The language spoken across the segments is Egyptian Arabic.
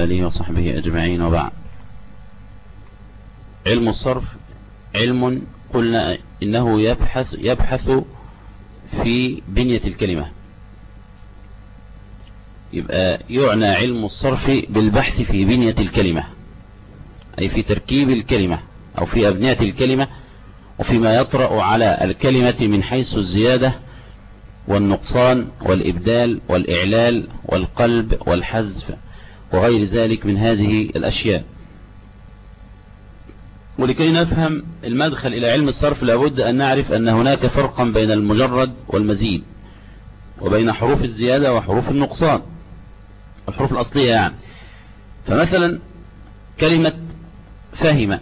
آله وصحبه أجمعين وبعد علم الصرف علم قلنا إنه يبحث, يبحث في بنية الكلمة يبقى يعنى علم الصرف بالبحث في بنية الكلمة أي في تركيب الكلمة أو في أبنية الكلمة وفيما يطرأ على الكلمة من حيث الزيادة والنقصان والإبدال والإعلال والقلب والحذف وغير ذلك من هذه الأشياء ولكي نفهم المدخل إلى علم الصرف لابد أن نعرف أن هناك فرقا بين المجرد والمزيد وبين حروف الزيادة وحروف النقصان الحروف الأصلية يعني فمثلا كلمة فهم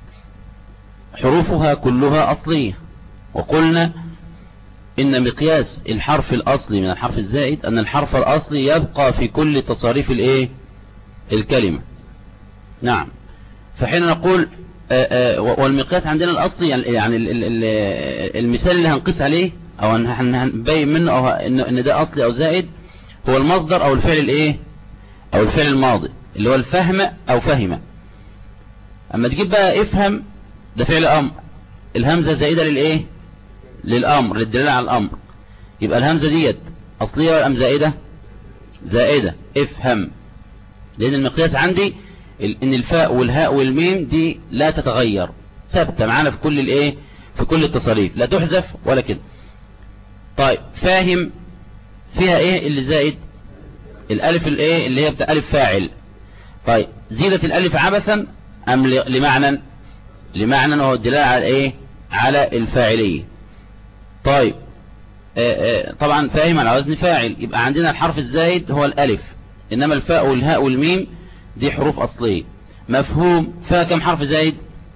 حروفها كلها أصلية وقلنا إن مقياس الحرف الأصلي من الحرف الزائد أن الحرف الأصلي يبقى في كل تصاريف الإيه الكلمة نعم فحين نقول آآ آآ والمقياس عندنا الأصلي يعني المثال اللي هنقيس عليه أو هنبين منه أو إن ده أصلي أو زائد هو المصدر أو الفعل الإيه أو الفعل الماضي اللي هو الفهم أو فهم أما تجيب بقى افهم ده فعل أمر الهمزة زائدة للإيه للأمر للدلالة على الأمر يبقى الهمزة ديت أصلية ولا أم زائدة زائدة افهم لأن المقياس عندي إن الفاء والهاء والميم دي لا تتغير ثابتة معانا في كل الإيه في كل التصاريف لا تحذف ولا كده طيب فاهم فيها إيه اللي زائد الألف الإيه اللي هي بتاع ألف فاعل طيب زيدت الألف عبثا أم لمعنى لمعنى وهو الدلالة على إيه على الفاعلية طيب آآ آآ طبعا فاهم على وزن فاعل يبقى عندنا الحرف الزايد هو الألف إنما الفاء والهاء والميم دي حروف أصلية مفهوم فيها كم حرف زايد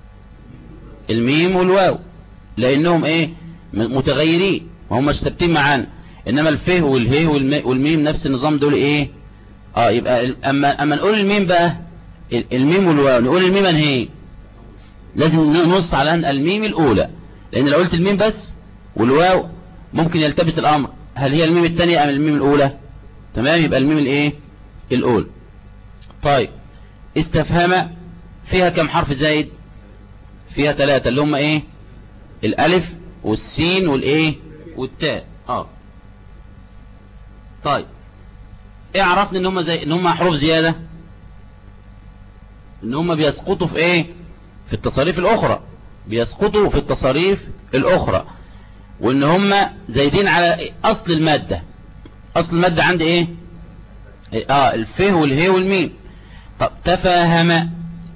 الميم والواو لأنهم إيه متغيرين وهم مش ثابتين معانا إنما الفه والهه والميم نفس النظام دول إيه آه يبقى أما, أما نقول الميم بقى الميم والواو نقول الميم هي لازم ننص على أن الميم الأولى لأن لو قلت الميم بس والواو ممكن يلتبس الأمر هل هي الميم الثانية أم الميم الأولى تمام يبقى الميم الإيه الأولى طيب استفهام فيها كم حرف زايد فيها ثلاثة اللي هم ايه الالف والسين والايه والتاء اه طيب ايه عرفنا ان هم زي ان هم حروف زيادة ان هم بيسقطوا في ايه في التصاريف الاخرى بيسقطوا في التصاريف الاخرى وان هم زايدين على اصل المادة اصل المادة عندي ايه اه الفه والهي والميم طب تفاهم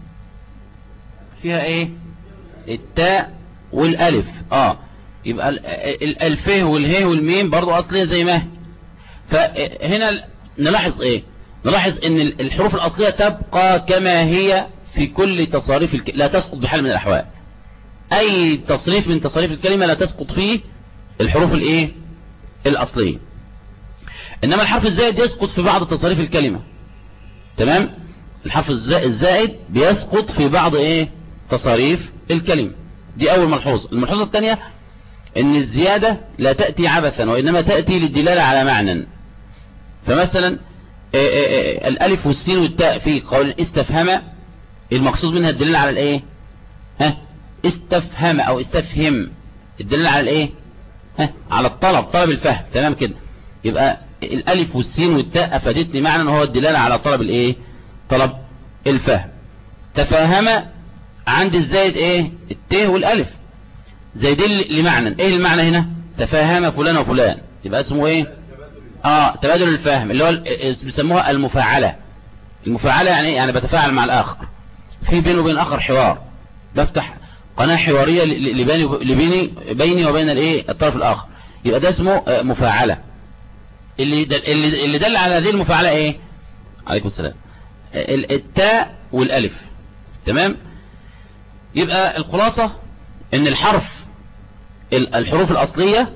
فيها ايه التاء والالف اه يبقى الفه والهي والميم برضو اصلية زي ما هي فهنا نلاحظ ايه نلاحظ ان الحروف الاصلية تبقى كما هي في كل تصاريف الك... لا تسقط بحال من الاحوال اي تصريف من تصاريف الكلمة لا تسقط فيه الحروف الايه الاصلية انما الحرف الزائد يسقط في بعض تصاريف الكلمة تمام الحرف الزائد بيسقط في بعض ايه تصاريف الكلمة دي اول ملحوظة الملحوظة الثانية ان الزيادة لا تأتي عبثا وانما تأتي للدلالة على معنى فمثلا إيه إيه إيه الالف والسين والتاء في قول استفهم المقصود منها الدلالة على الايه ها استفهم او استفهم الدلالة على الايه ها على الطلب طلب الفهم تمام كده يبقى الالف والسين والتاء افادتني معنى هو الدلالة على طلب الايه طلب الفهم تفاهم عند الزايد ايه الت والالف زايدين لمعنى ايه المعنى هنا تفاهم فلان وفلان يبقى اسمه ايه اه تبادل الفهم اللي هو بيسموها المفاعلة المفاعلة يعني يعني بتفاعل مع الاخر في بينه وبين الاخر حوار بفتح قناة حوارية لبيني لبيني بيني وبين الايه الطرف الاخر يبقى ده اسمه مفاعلة اللي دل اللي اللي دل على هذه المفاعلة ايه عليكم السلام التاء والالف تمام يبقى الخلاصة ان الحرف الحروف الاصلية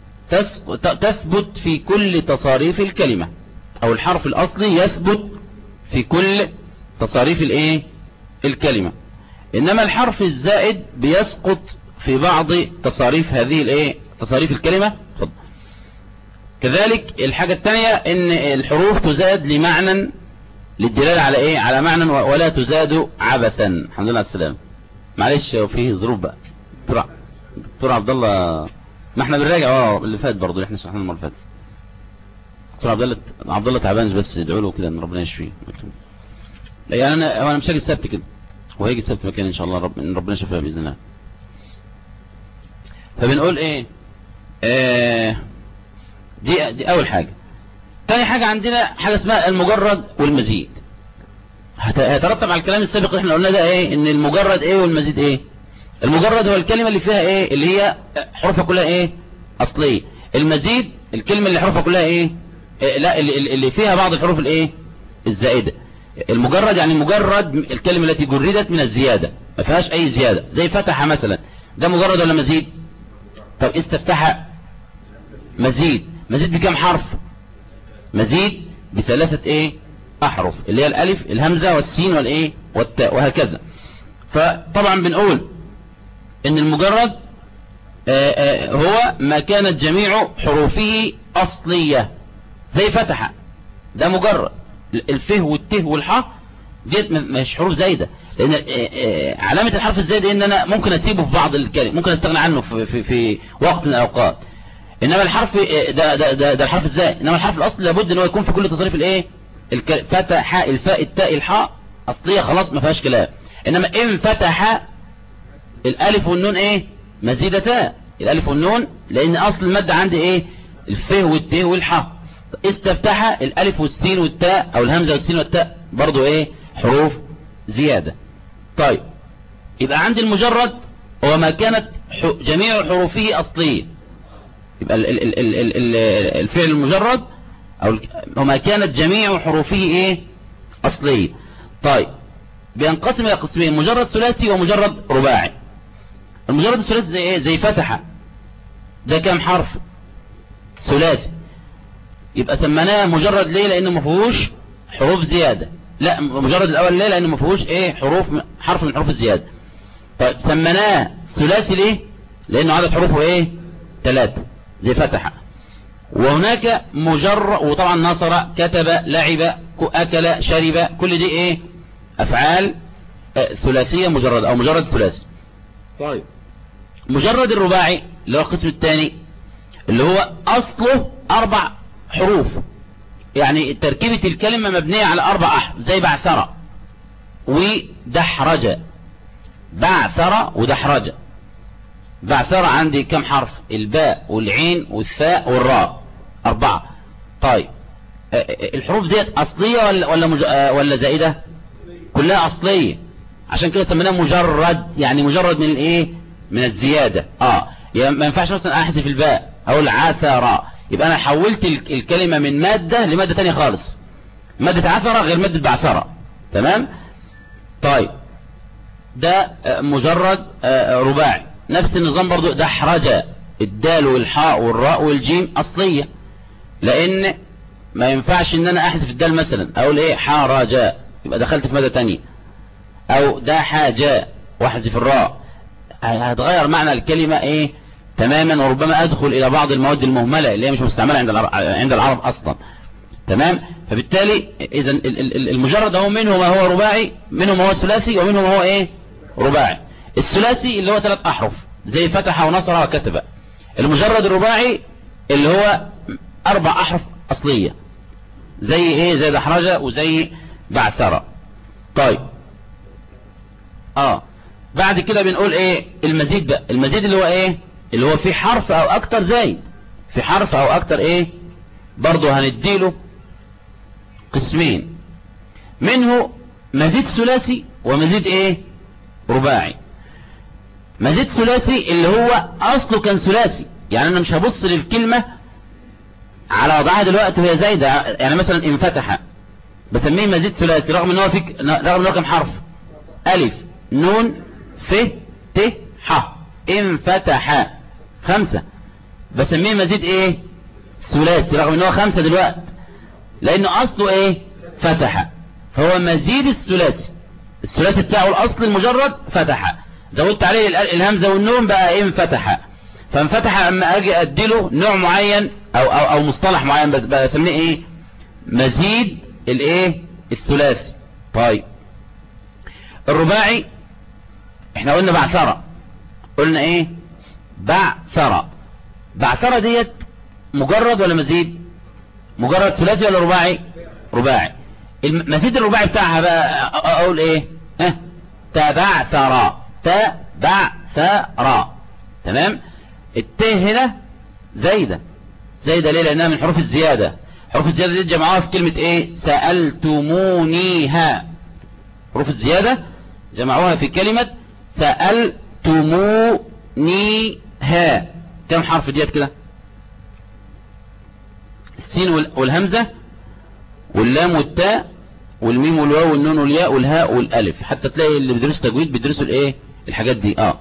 تثبت في كل تصاريف الكلمة او الحرف الاصلي يثبت في كل تصاريف الايه الكلمة انما الحرف الزائد بيسقط في بعض تصاريف هذه الايه تصاريف الكلمة فضل. كذلك الحاجة الثانية ان الحروف تزاد لمعنى للدلالة على ايه على معنى ولا تزاد عبثا الحمد لله على السلامه معلش فيه ظروف بقى دكتور دكتور عبد الله ما احنا بنراجع اه اللي فات برضه اللي احنا شرحناه المره اللي فاتت دكتور عبد الله عبد الله تعبان بس ادعوا له كده ان ربنا يشفيه لا يعني انا انا مش هاجي السبت كده وهيجي السبت مكان ان شاء الله رب ان ربنا يشفيه باذن الله فبنقول ايه آه دي دي اول حاجه تاني حاجه عندنا حاجه اسمها المجرد والمزيد هيترتب على الكلام السابق اللي احنا قلنا ده ايه ان المجرد ايه والمزيد ايه المجرد هو الكلمة اللي فيها ايه اللي هي حروفها كلها ايه اصلية المزيد الكلمة اللي حروفها كلها ايه, إيه لا اللي, اللي فيها بعض الحروف الايه الزائدة المجرد يعني مجرد الكلمة التي جردت من الزيادة ما فيهاش اي زيادة زي فتح مثلا ده مجرد ولا مزيد طب استفتح مزيد مزيد بكم حرف مزيد بثلاثة ايه احرف اللي هي الالف الهمزة والسين والايه والتاء وهكذا فطبعا بنقول ان المجرد آآ آآ هو ما كانت جميع حروفه اصلية زي فتح ده مجرد الفه والته والحاء ديت مش حروف زايدة لان علامة الحرف الزايد ان انا ممكن اسيبه في بعض الكلم ممكن استغنى عنه في, في, في وقت من الاوقات انما الحرف ده, ده, ده, ده الحرف الزايد انما الحرف الاصلي لابد ان هو يكون في كل تصريف الايه فتح الفاء التاء الحاء اصلية خلاص ما فيهاش كلام انما ان فتح الالف والنون ايه مزيدتا الالف والنون لان اصل المادة عندي ايه الف والت والحاء استفتح الالف والسين والتاء او الهمزة والسين والتاء برضو ايه حروف زيادة طيب يبقى عندي المجرد هو ما كانت جميع حروفه اصلية يبقى ال ال ال ال ال الفعل المجرد او وما كانت جميع حروفه ايه اصلية طيب بينقسم الى قسمين مجرد ثلاثي ومجرد رباعي المجرد الثلاثي زي ايه زي فتح ده كام حرف ثلاثي يبقى سميناه مجرد ليه لانه ما فيهوش حروف زيادة لا مجرد الاول ليه لانه ما فيهوش ايه حروف حرف من حروف الزيادة طيب سميناه ثلاثي ليه لانه عدد حروفه ايه ثلاثة زي فتح وهناك مجرد وطبعا نصر كتب لعب اكل شرب كل دي ايه افعال ثلاثية مجرد او مجرد ثلاثي طيب مجرد الرباعي اللي هو القسم الثاني اللي هو اصله اربع حروف يعني تركيبة الكلمة مبنية على اربع احرف زي بعثرة ودحرجة بعثرة ودحرجة بعثرة عندي كم حرف الباء والعين والثاء والراء اربعة طيب الحروف ديت اصلية ولا ولا, مج... ولا زائدة كلها اصلية عشان كده سميناها مجرد يعني مجرد من الايه من الزيادة اه يعني ما ينفعش مثلا احذف الباء او العثرة يبقى انا حولت الكلمة من مادة لمادة تانية خالص مادة عثرة غير مادة بعثرة تمام طيب ده مجرد رباعي نفس النظام برضو ده حرجة الدال والحاء والراء والجيم اصلية لان ما ينفعش ان انا احذف الدال مثلا اقول ايه حرجة يبقى دخلت في مادة تانية او ده حاجة واحذف الراء هتغير معنى الكلمة ايه تماما وربما ادخل الى بعض المواد المهملة اللي هي مش مستعملة عند العرب, عند العرب اصلا تمام فبالتالي اذا المجرد هو منه ما هو رباعي منه ما هو ثلاثي ومنه ما هو ايه رباعي الثلاثي اللي هو ثلاث احرف زي فتح ونصر وكتب المجرد الرباعي اللي هو اربع احرف اصلية زي ايه زي دحرجة وزي بعثرة طيب اه بعد كده بنقول ايه المزيد بقى المزيد اللي هو ايه اللي هو في حرف او اكتر زايد في حرف او اكتر ايه برضه هنديله قسمين منه مزيد ثلاثي ومزيد ايه رباعي مزيد ثلاثي اللي هو اصله كان ثلاثي يعني انا مش هبص للكلمة على وضعها دلوقتي وهي زايدة يعني مثلا انفتح بسميه مزيد ثلاثي رغم ان هو في رغم ان هو كم حرف الف نون ف ت ح انفتح خمسة بسميه مزيد ايه ثلاثي رغم ان هو خمسة دلوقتي لانه اصله ايه فتح فهو مزيد الثلاثي الثلاثي بتاعه الاصل المجرد فتح زودت عليه الهمزة والنون بقى ايه انفتح فانفتح اما اجي اديله نوع معين او او, أو مصطلح معين بس بسميه ايه مزيد الايه الثلاثي طيب الرباعي احنا قلنا بعثرة قلنا ايه بعثرة بعثرة ديت مجرد ولا مزيد مجرد ثلاثي ولا رباعي رباعي المزيد الرباعي بتاعها بقى اقول ايه ها تبعثر تبعثر تمام الت هنا زايدة زايدة ليه لانها من حروف الزيادة حروف الزيادة دي جمعوها في كلمة ايه سألتمونيها حروف الزيادة جمعوها في كلمة سألتمونيها كم حرف ديت كده السين والهمزة واللام والتاء والميم والواو والنون والياء والهاء والالف حتى تلاقي اللي بيدرسوا تجويد بيدرسوا الايه الحاجات دي اه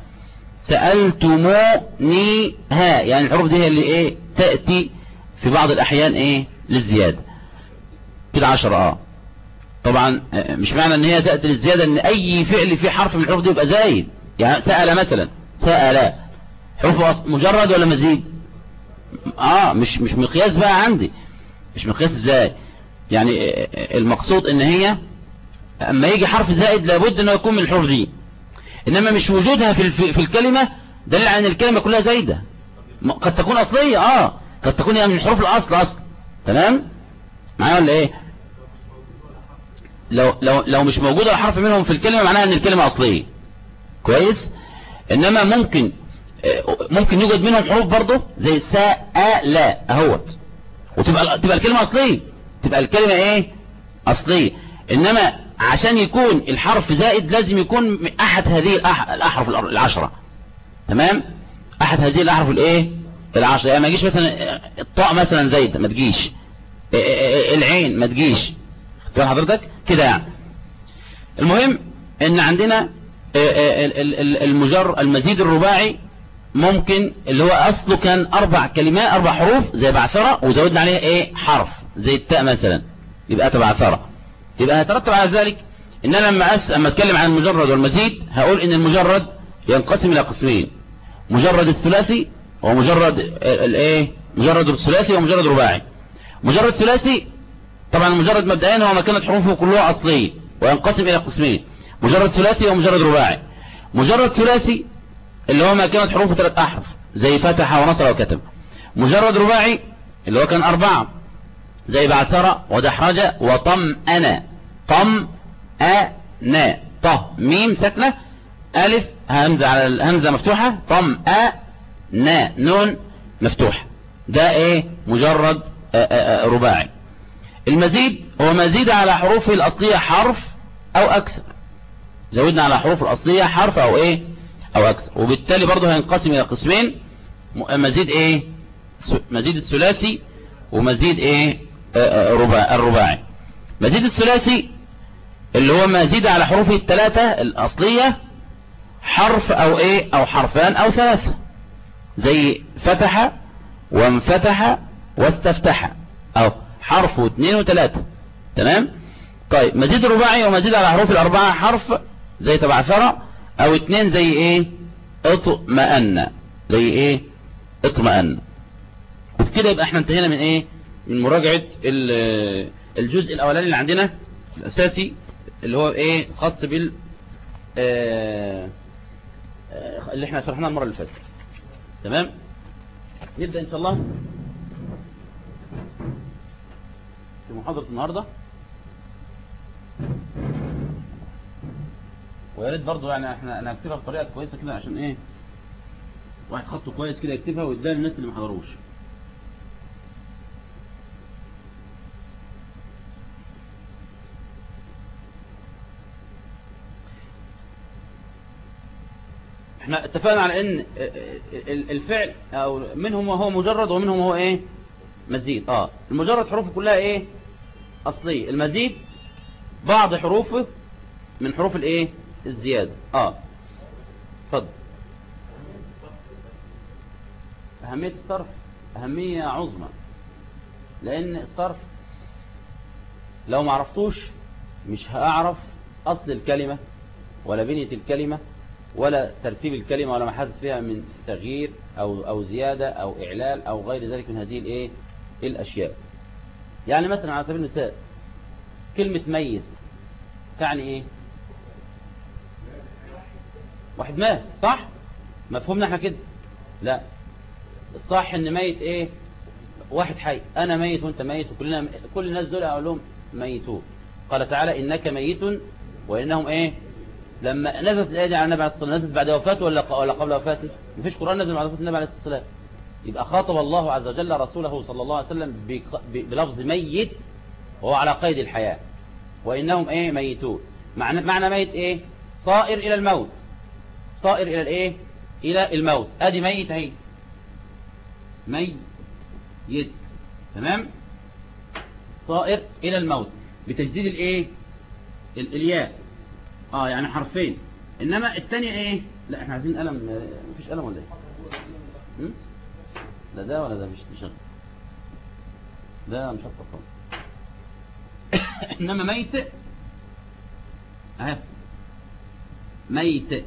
سألتمونيها يعني الحروف دي هي اللي ايه تأتي في بعض الاحيان ايه للزيادة كده عشرة اه طبعا مش معنى ان هي تأتي للزيادة ان اي فعل فيه حرف من الحروف دي يبقى زايد يعني سأل مثلا سأل حروف مجرد ولا مزيد اه مش مش مقياس بقى عندي مش مقياس ازاي يعني المقصود ان هي اما يجي حرف زائد لابد انه يكون من الحروف دي انما مش وجودها في في الكلمة دليل على ان الكلمة كلها زايدة قد تكون اصلية اه قد تكون يعني من حروف الاصل اصلا تمام معايا ولا ايه لو لو لو مش موجودة حرف منهم في الكلمة معناها ان الكلمة اصلية كويس انما ممكن ممكن يوجد منهم حروف برضه زي ساء لا اهوت وتبقى تبقى الكلمة اصلية تبقى الكلمة ايه اصلية انما عشان يكون الحرف زائد لازم يكون احد هذه الاحرف العشرة تمام احد هذه الاحرف الايه العشرة يعني ما يجيش مثلا الطاء مثلا زايد ما تجيش العين ما تجيش فاهم حضرتك كده يعني المهم ان عندنا المجر المزيد الرباعي ممكن اللي هو اصله كان اربع كلمات اربع حروف زي بعثرة وزودنا عليها ايه حرف زي التاء مثلا يبقى تبعثرة يبقى هترتب على ذلك ان انا لما أس... اما اتكلم عن المجرد والمزيد هقول ان المجرد ينقسم الى قسمين مجرد الثلاثي ومجرد الايه مجرد الثلاثي ومجرد رباعي مجرد ثلاثي طبعا المجرد مبدئيا هو ما كانت حروفه كلها اصليه وينقسم الى قسمين مجرد ثلاثي ومجرد رباعي مجرد ثلاثي اللي هو ما كانت حروفه ثلاث احرف زي فتح ونصر وكتب مجرد رباعي اللي هو كان اربعة زي بعثرة ودحرج وطمأن طم أنا طه ميم سكنة ألف همزة على الهمزة مفتوحة طم أ نا نون مفتوح ده ايه مجرد آآ آآ رباعي المزيد هو مزيد على حروفه الأصلية حرف أو أكثر زودنا على حروف الأصلية حرف أو ايه أو أكثر وبالتالي برضه هينقسم إلى قسمين مزيد ايه مزيد الثلاثي ومزيد ايه رباع الرباعي مزيد الثلاثي اللي هو مزيد على حروفه الثلاثة الأصلية حرف أو إيه أو حرفان أو ثلاثة زي فتح وانفتح واستفتح أو حرف واثنين وثلاثة تمام طيب مزيد الرباعي ومزيد على حروف الأربعة حرف زي تبعثرة أو اثنين زي إيه اطمأن زي إيه اطمأن وبكده يبقى احنا انتهينا من إيه من مراجعة الجزء الأولاني اللي عندنا الأساسي اللي هو ايه خاص بال آه اللي احنا شرحناه المرة اللي فاتت تمام نبدأ ان شاء الله في محاضرة النهاردة ويا ريت برضه يعني احنا انا هكتبها بطريقة كويسة كده عشان ايه واحد خطه كويس كده يكتبها ويديها للناس اللي ما حضروش احنا اتفقنا على ان الفعل او منهم هو مجرد ومنهم هو ايه مزيد اه المجرد حروفه كلها ايه اصلية المزيد بعض حروفه من حروف الايه الزيادة اه اتفضل اهمية الصرف اهمية عظمى لان الصرف لو ما عرفتوش مش هاعرف اصل الكلمة ولا بنية الكلمة ولا ترتيب الكلمة ولا ما حدث فيها من تغيير أو, أو زيادة أو إعلال أو غير ذلك من هذه الإيه الأشياء يعني مثلا على سبيل المثال كلمة ميت تعني ايه واحد مات صح مفهومنا احنا كده لا الصح ان ميت ايه واحد حي انا ميت وانت ميت وكلنا كل الناس دول اقول لهم ميتون قال تعالى انك ميت وانهم ايه لما نزلت الايه دي على النبي عليه الصلاه والسلام نزلت بعد وفاته ولا ولا قبل وفاته مفيش قران نزل بعد وفاه النبي عليه الصلاه والسلام يبقى خاطب الله عز وجل رسوله صلى الله عليه وسلم بلفظ ميت وهو على قيد الحياه وانهم ايه ميتون معنى معنى ميت ايه صائر الى الموت صائر الى الايه الى الموت ادي ميت اهي ميت تمام صائر الى الموت بتجديد الايه الياء اه يعني حرفين انما الثانيه ايه لا احنا عايزين قلم مفيش قلم ولا ايه لا ده ولا ده مش تشغل ده مش خالص انما ميت اهي ميت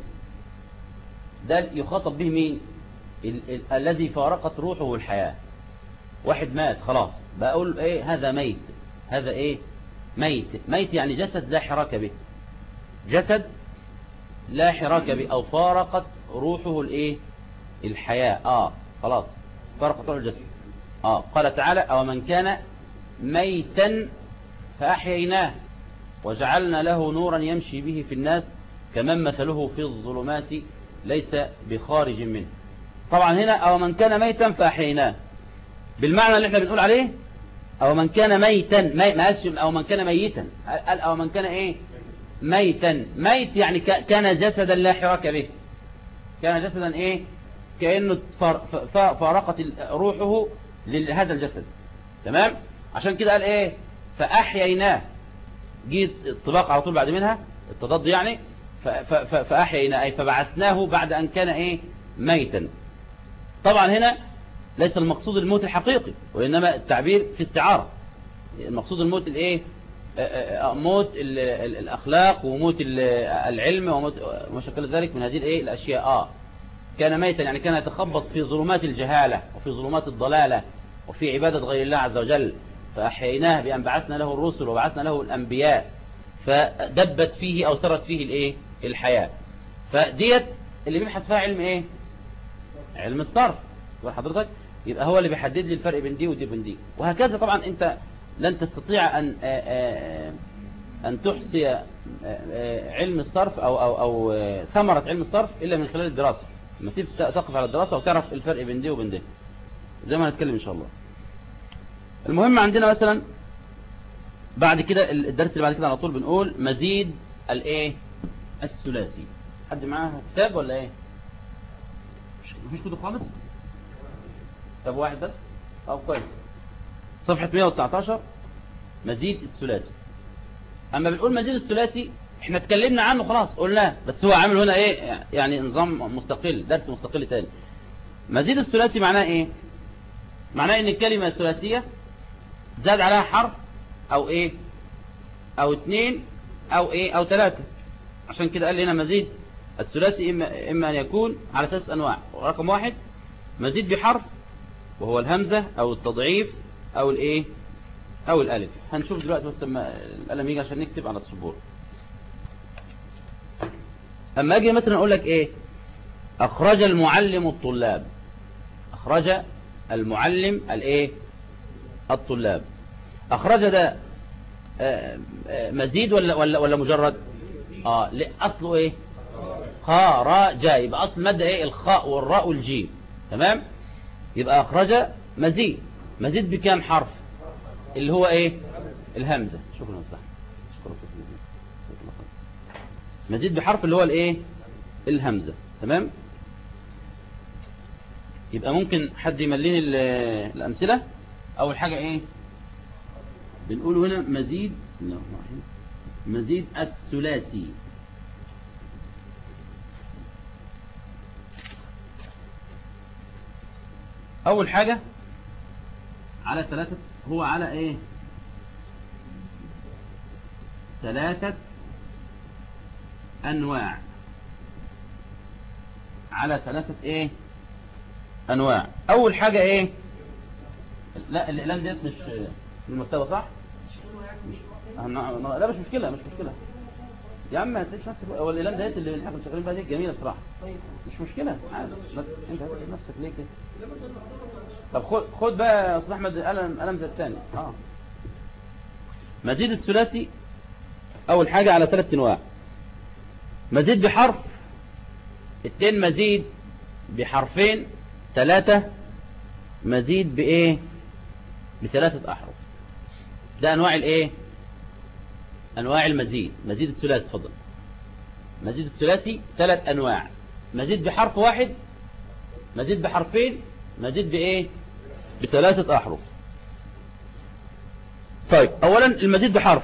ده يخاطب به مين ال ال الذي فارقت روحه الحياة واحد مات خلاص بقول ايه هذا ميت هذا ايه ميت ميت يعني جسد لا حراك به جسد لا حراك به او فارقت روحه الايه الحياة اه خلاص فارقت روح الجسد اه قال تعالى او من كان ميتا فاحييناه وجعلنا له نورا يمشي به في الناس كمن مثله في الظلمات ليس بخارج منه طبعا هنا او من كان ميتا فاحييناه بالمعنى اللي احنا بنقول عليه او من كان ميتا مي... ما قالش او من كان ميتا قال او من كان ايه ميتا ميت يعني ك... كان جسدا لا حراك به كان جسدا ايه كأنه فار... فارقت روحه لهذا الجسد تمام عشان كده قال ايه فاحييناه جيت الطباق على طول بعد منها التضاد يعني فأحيينا أي فبعثناه بعد أن كان إيه ميتا طبعا هنا ليس المقصود الموت الحقيقي وإنما التعبير في استعارة المقصود الموت الإيه موت الأخلاق وموت العلم وموت ما شكل ذلك من هذه الإيه الأشياء آه كان ميتا يعني كان يتخبط في ظلمات الجهالة وفي ظلمات الضلالة وفي عبادة غير الله عز وجل فأحييناه بأن بعثنا له الرسل وبعثنا له الأنبياء فدبت فيه أو سرت فيه الإيه الحياة فديت اللي بيبحث فيها علم ايه علم الصرف حضرتك يبقى هو اللي بيحدد لي الفرق بين دي ودي وبين دي وهكذا طبعا انت لن تستطيع ان ان تحصي علم الصرف او او او ثمرة علم الصرف الا من خلال الدراسة لما تقف على الدراسة وتعرف الفرق بين دي وبين دي زي ما هنتكلم ان شاء الله المهم عندنا مثلا بعد كده الدرس اللي بعد كده على طول بنقول مزيد الايه الثلاثي حد معاه كتاب ولا ايه مفيش كتب خالص طب واحد بس طب كويس صفحة 119 مزيد الثلاثي اما بنقول مزيد الثلاثي احنا اتكلمنا عنه خلاص قلناه بس هو عامل هنا ايه يعني نظام مستقل درس مستقل تاني مزيد الثلاثي معناه ايه معناه ان الكلمة الثلاثية زاد عليها حرف او ايه او اتنين او ايه او ثلاثة عشان كده قال لي هنا مزيد الثلاثي إما, إما أن يكون على ثلاث أنواع رقم واحد مزيد بحرف وهو الهمزة أو التضعيف أو الإيه أو الألف هنشوف دلوقتي بس لما القلم يجي عشان نكتب على السبورة أما أجي مثلا أقول لك إيه أخرج المعلم الطلاب أخرج المعلم الإيه الطلاب أخرج ده مزيد ولا ولا ولا مجرد اه اصله ايه خرج يبقى اصل الماده ايه الخاء والراء والجيم تمام يبقى اخرج مزيد مزيد بكام حرف اللي هو ايه الهمزه شكرا صح شكرا مزيد بحرف اللي هو الايه الهمزه تمام يبقى ممكن حد يمليني الامثله اول حاجه ايه بنقول هنا مزيد بسم الله الرحمن الرحيم مزيد الثلاثي اول حاجة على ثلاثة هو على ايه ثلاثة انواع على ثلاثة ايه انواع اول حاجة ايه لا الاقلام ديت مش من المكتبة صح مش لا مش مشكلة مش مشكلة يا عم ما تلاقيش نفسك هو الاعلان ديت اللي احنا شغالين بها دي جميله بصراحه مش مشكله عادي انت هتتعب نفسك ليه كده طب خد خد بقى يا استاذ احمد قلم قلم زي الثاني اه مزيد الثلاثي اول حاجه على ثلاث انواع مزيد بحرف اثنين مزيد بحرفين ثلاثة مزيد بايه بثلاثة احرف ده انواع الايه انواع المزيد مزيد الثلاثي تفضل مزيد الثلاثي ثلاث انواع مزيد بحرف واحد مزيد بحرفين مزيد بايه بثلاثة احرف طيب اولا المزيد بحرف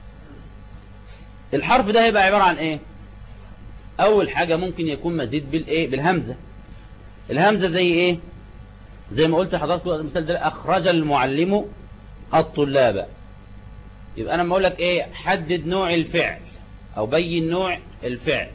الحرف ده هيبقى عبارة عن ايه اول حاجة ممكن يكون مزيد بالايه بالهمزة الهمزة زي ايه زي ما قلت لحضرتك المثال ده اخرج المعلم الطلاب يبقى انا لما اقول لك ايه حدد نوع الفعل او بين نوع الفعل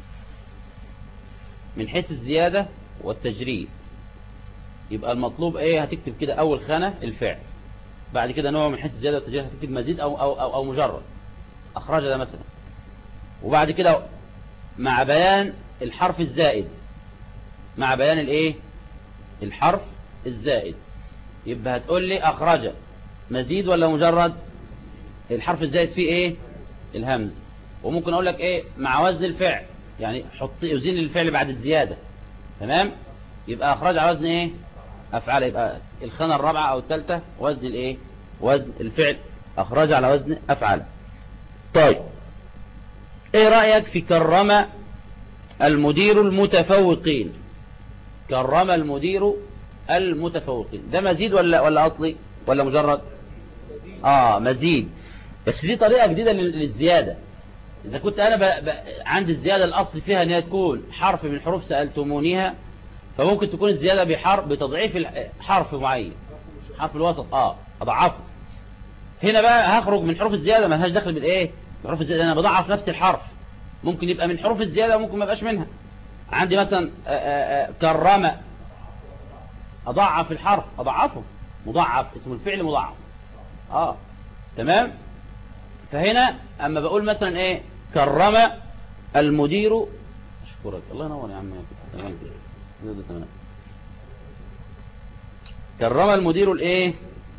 من حيث الزيادة والتجريد يبقى المطلوب ايه هتكتب كده اول خانة الفعل بعد كده نوع من حيث الزيادة والتجريد هتكتب مزيد او, أو, أو, أو مجرد اخرج ده مثلا وبعد كده مع بيان الحرف الزائد مع بيان الايه الحرف الزائد يبقى هتقول لي اخرج مزيد ولا مجرد الحرف الزائد فيه ايه الهمز وممكن اقول لك ايه مع وزن الفعل يعني حط وزن الفعل بعد الزيادة تمام يبقى اخرج على وزن ايه افعال يبقى الخانة الرابعة او الثالثة وزن الايه وزن الفعل اخرج على وزن افعال طيب ايه رأيك في كرم المدير المتفوقين كرم المدير المتفوقين ده مزيد ولا ولا اصلي ولا مجرد اه مزيد بس دي طريقة جديدة للزيادة إذا كنت أنا ب... ب... عندي الزيادة الأصل فيها أن هي تكون حرف من حروف سألتمونيها فممكن تكون الزيادة بحرف بتضعيف حرف معين حرف الوسط آه أضعفه هنا بقى هخرج من حروف الزيادة ما لهاش دخل بالإيه حروف الزيادة أنا بضعف نفس الحرف ممكن يبقى من حروف الزيادة وممكن ما يبقاش منها عندي مثلا آآ آآ كرم أضعف الحرف أضعفه مضاعف اسم الفعل مضاعف آه تمام فهنا اما بقول مثلا ايه كرم المدير اشكرك الله ينور يا عم تمام تمام كرم المدير الايه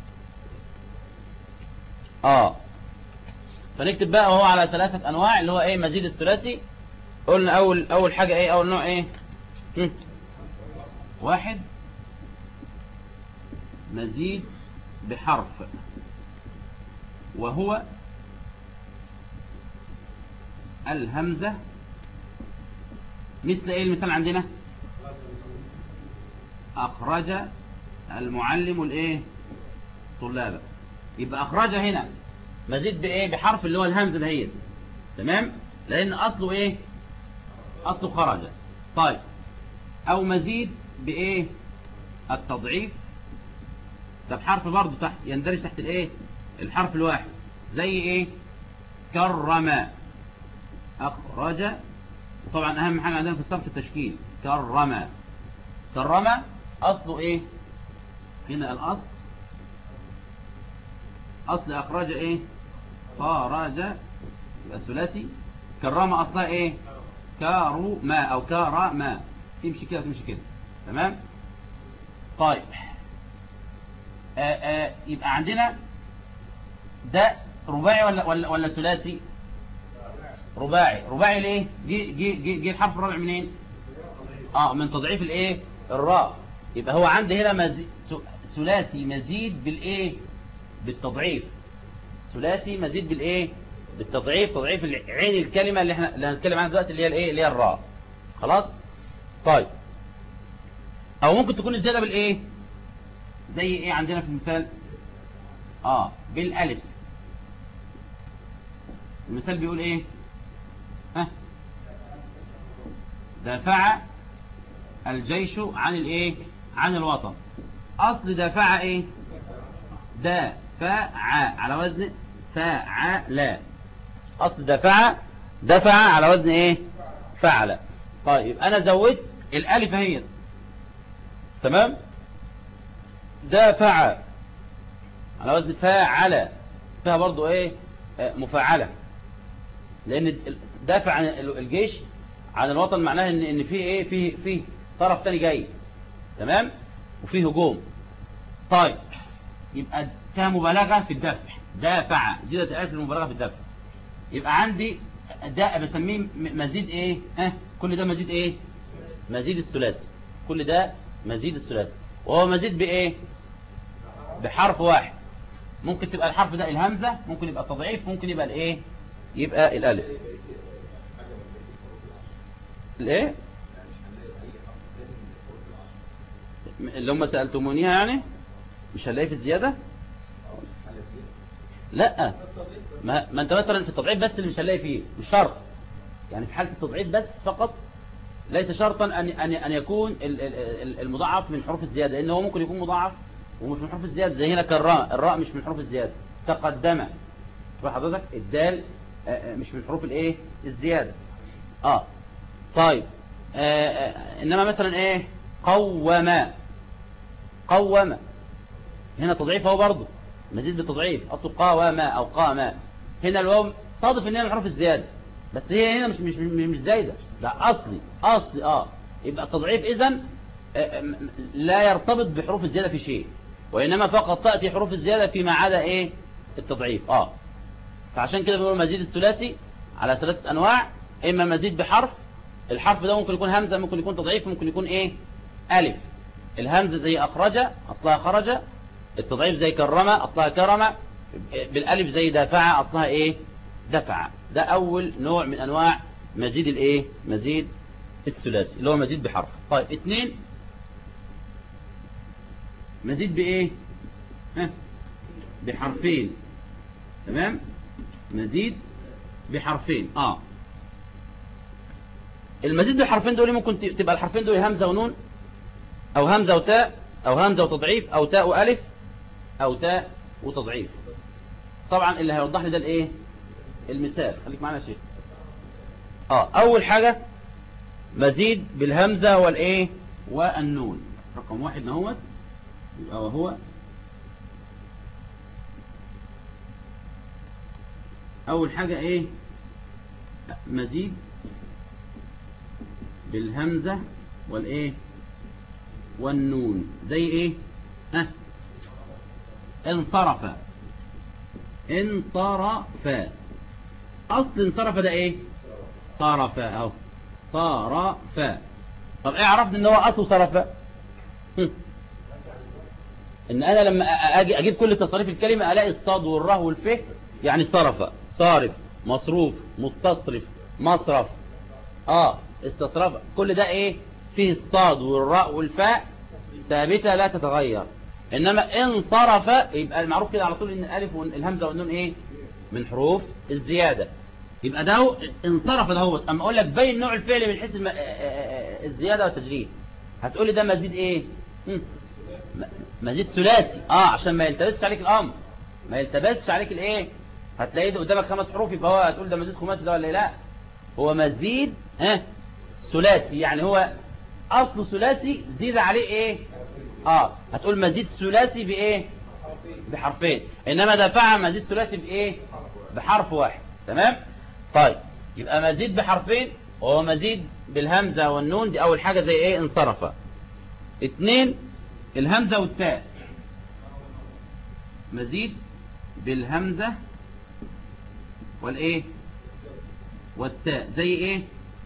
اه فنكتب بقى وهو على ثلاثة انواع اللي هو ايه مزيد الثلاثي قلنا اول اول حاجة ايه اول نوع ايه هم. واحد مزيد بحرف وهو الهمزة مثل ايه المثال عندنا اخرج المعلم الايه طلابة يبقى اخرج هنا مزيد بايه بحرف اللي هو الهمزة دهيت تمام لان اصله ايه اصله خرج طيب او مزيد بايه التضعيف ده بحرف برضه تحت يندرج تحت الايه الحرف الواحد زي ايه كرم أخرج طبعا أهم حاجة عندنا في الصرف التشكيل كرم كرم أصله إيه هنا الأصل أصل أخرج إيه خرج يبقى ثلاثي كرم أصلها إيه كارما أو كارما تمشي كده تمشي كده تمام طيب آآ آآ يبقى عندنا ده رباعي ولا ولا ولا ثلاثي رباعي رباعي ليه جه جه جه جه الحرف الرابع منين اه من تضعيف الايه الراء يبقى هو عندي هنا مزي... ثلاثي مزيد بالايه بالتضعيف ثلاثي مزيد بالايه بالتضعيف تضعيف عين الكلمه اللي احنا اللي هنتكلم عنها دلوقتي اللي هي الايه اللي هي الراء خلاص طيب او ممكن تكون الزياده بالايه زي ايه عندنا في المثال اه بالالف المثال بيقول ايه ها دافع الجيش عن الايه عن الوطن اصل دافع ايه دافع على وزن فعل اصل دافع دفع على وزن ايه فعل طيب انا زودت الالف اهي تمام دافع على وزن فاعل فيها برضو ايه آه، مفاعلة لان دافع عن الجيش عن الوطن معناه ان ان في ايه في في طرف تاني جاي تمام وفي هجوم طيب يبقى فيها مبالغة في الدفع دافع زيادة الالف المبالغة في الدفع يبقى عندي ده بسميه مزيد ايه ها كل ده مزيد ايه مزيد الثلاثي كل ده مزيد الثلاثي وهو مزيد بايه بحرف واحد ممكن تبقى الحرف ده الهمزة ممكن يبقى تضعيف ممكن يبقى الايه يبقى الالف الايه اللي هم سألتمونيها يعني مش هنلاقي في الزيادة لا ما, ما انت مثلا في التضعيف بس اللي مش هنلاقي فيه مش شرط يعني في حالة التضعيف بس فقط ليس شرطا أن, أن, أن يكون المضاعف من حروف الزيادة لأنه هو ممكن يكون مضاعف ومش من حروف الزيادة زي هنا كالراء الراء مش من حروف الزيادة تقدم حضرتك الدال مش من حروف الايه الزيادة اه طيب آه آه انما مثلا ايه قوم قوم هنا تضعيف اهو برضه مزيد بالتضعيف اصل قاوم او قام هنا الواو صادف ان هي من حروف الزيادة بس هي هنا مش مش مش زايدة ده اصلي اصلي اه يبقى التضعيف اذا آه لا يرتبط بحروف الزيادة في شيء وإنما فقط تأتي حروف الزيادة فيما عدا إيه التضعيف آه فعشان كده بنقول مزيد الثلاثي على ثلاثة أنواع إما مزيد بحرف الحرف ده ممكن يكون همزة ممكن يكون تضعيف ممكن يكون إيه ألف الهمزة زي أخرج أصلها خرج التضعيف زي كرم أصلها كرم بالألف زي دافع أصلها إيه دفع ده أول نوع من أنواع مزيد الإيه مزيد الثلاثي اللي هو مزيد بحرف طيب اثنين مزيد بإيه ها بحرفين تمام مزيد بحرفين اه المزيد بحرفين دول ممكن تبقى الحرفين دول همزة ونون او همزة وتاء او همزة وتضعيف او تاء والف او تاء وتضعيف طبعا اللي هيوضح لي ده الايه المثال خليك معنا يا شيخ اه اول حاجة مزيد بالهمزة والايه والنون رقم واحد نهوت يبقى وهو اول حاجة ايه مزيد بالهمزة والايه والنون زي ايه ها انصرف انصرف اصل انصرف ده ايه صرف اهو صرف طب ايه عرفنا ان هو اصله صرف ان انا لما اجي اجيب كل تصاريف الكلمة الاقي الصاد والراء والف يعني صرف صارف مصروف مستصرف مصرف اه استصرف كل ده ايه فيه الصاد والراء والفاء ثابتة لا تتغير انما ان صرف يبقى المعروف كده على طول ان الالف والهمزة والنون ايه من حروف الزيادة يبقى ده انصرف دهوت اما اقول لك بين نوع الفعل من حيث الم... الزيادة والتجريد هتقول لي ده مزيد ايه مزيد ثلاثي اه عشان ما يلتبسش عليك الامر ما يلتبسش عليك الايه هتلاقي ده قدامك خمس حروف يبقى هو هتقول ده مزيد خماسي ده ولا لا هو مزيد ها ثلاثي يعني هو اصله ثلاثي زيد عليه ايه اه هتقول مزيد ثلاثي بايه بحرفين انما دفع مزيد ثلاثي بايه بحرف واحد تمام طيب يبقى مزيد بحرفين وهو مزيد بالهمزة والنون دي اول حاجة زي ايه انصرف اتنين الهمزة والتاء مزيد بالهمزة والايه والتاء زي ايه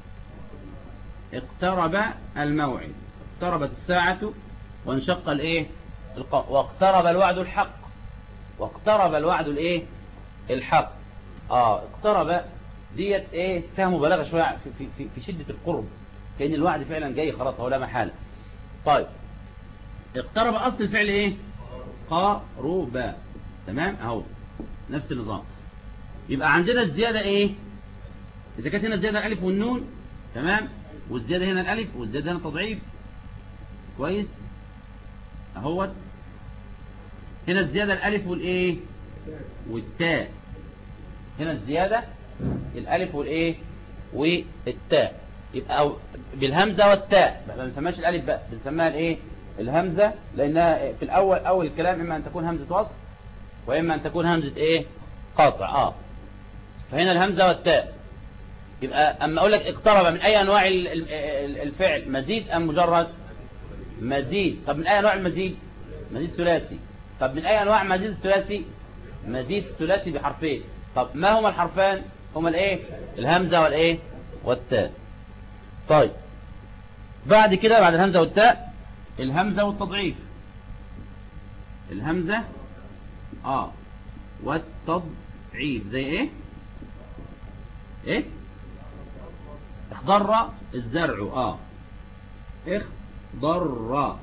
اقترب الموعد اقتربت الساعة وانشق الايه واقترب الوعد الحق واقترب الوعد الايه الحق اه اقترب ديت ايه فيها مبالغه شويه في, في, في شده القرب كان الوعد فعلا جاي خلاص هو لا محاله طيب اقترب اصل الفعل ايه قرب تمام اهو نفس النظام يبقى عندنا الزياده ايه اذا كانت هنا الزياده الالف والنون تمام والزياده هنا الالف والزياده هنا تضعيف كويس اهوت هنا الزياده الالف والايه والتاء هنا الزياده الالف والايه والتاء يبقى أو بالهمزه والتاء ما بنسميهاش الالف بقى بنسميها الايه الهمزه لانها في الاول اول الكلام اما ان تكون همزه وصل واما ان تكون همزه ايه قاطع اه فهنا الهمزة والتاء يبقى أما أقول لك اقترب من أي أنواع الفعل مزيد أم مجرد مزيد طب من أي أنواع المزيد مزيد ثلاثي طب من أي أنواع مزيد الثلاثي مزيد ثلاثي بحرفين طب ما هما الحرفان هما الايه الهمزة والايه والتاء طيب بعد كده بعد الهمزة والتاء الهمزة والتضعيف الهمزة اه والتضعيف زي ايه ايه اخضر الزرع اه اخضر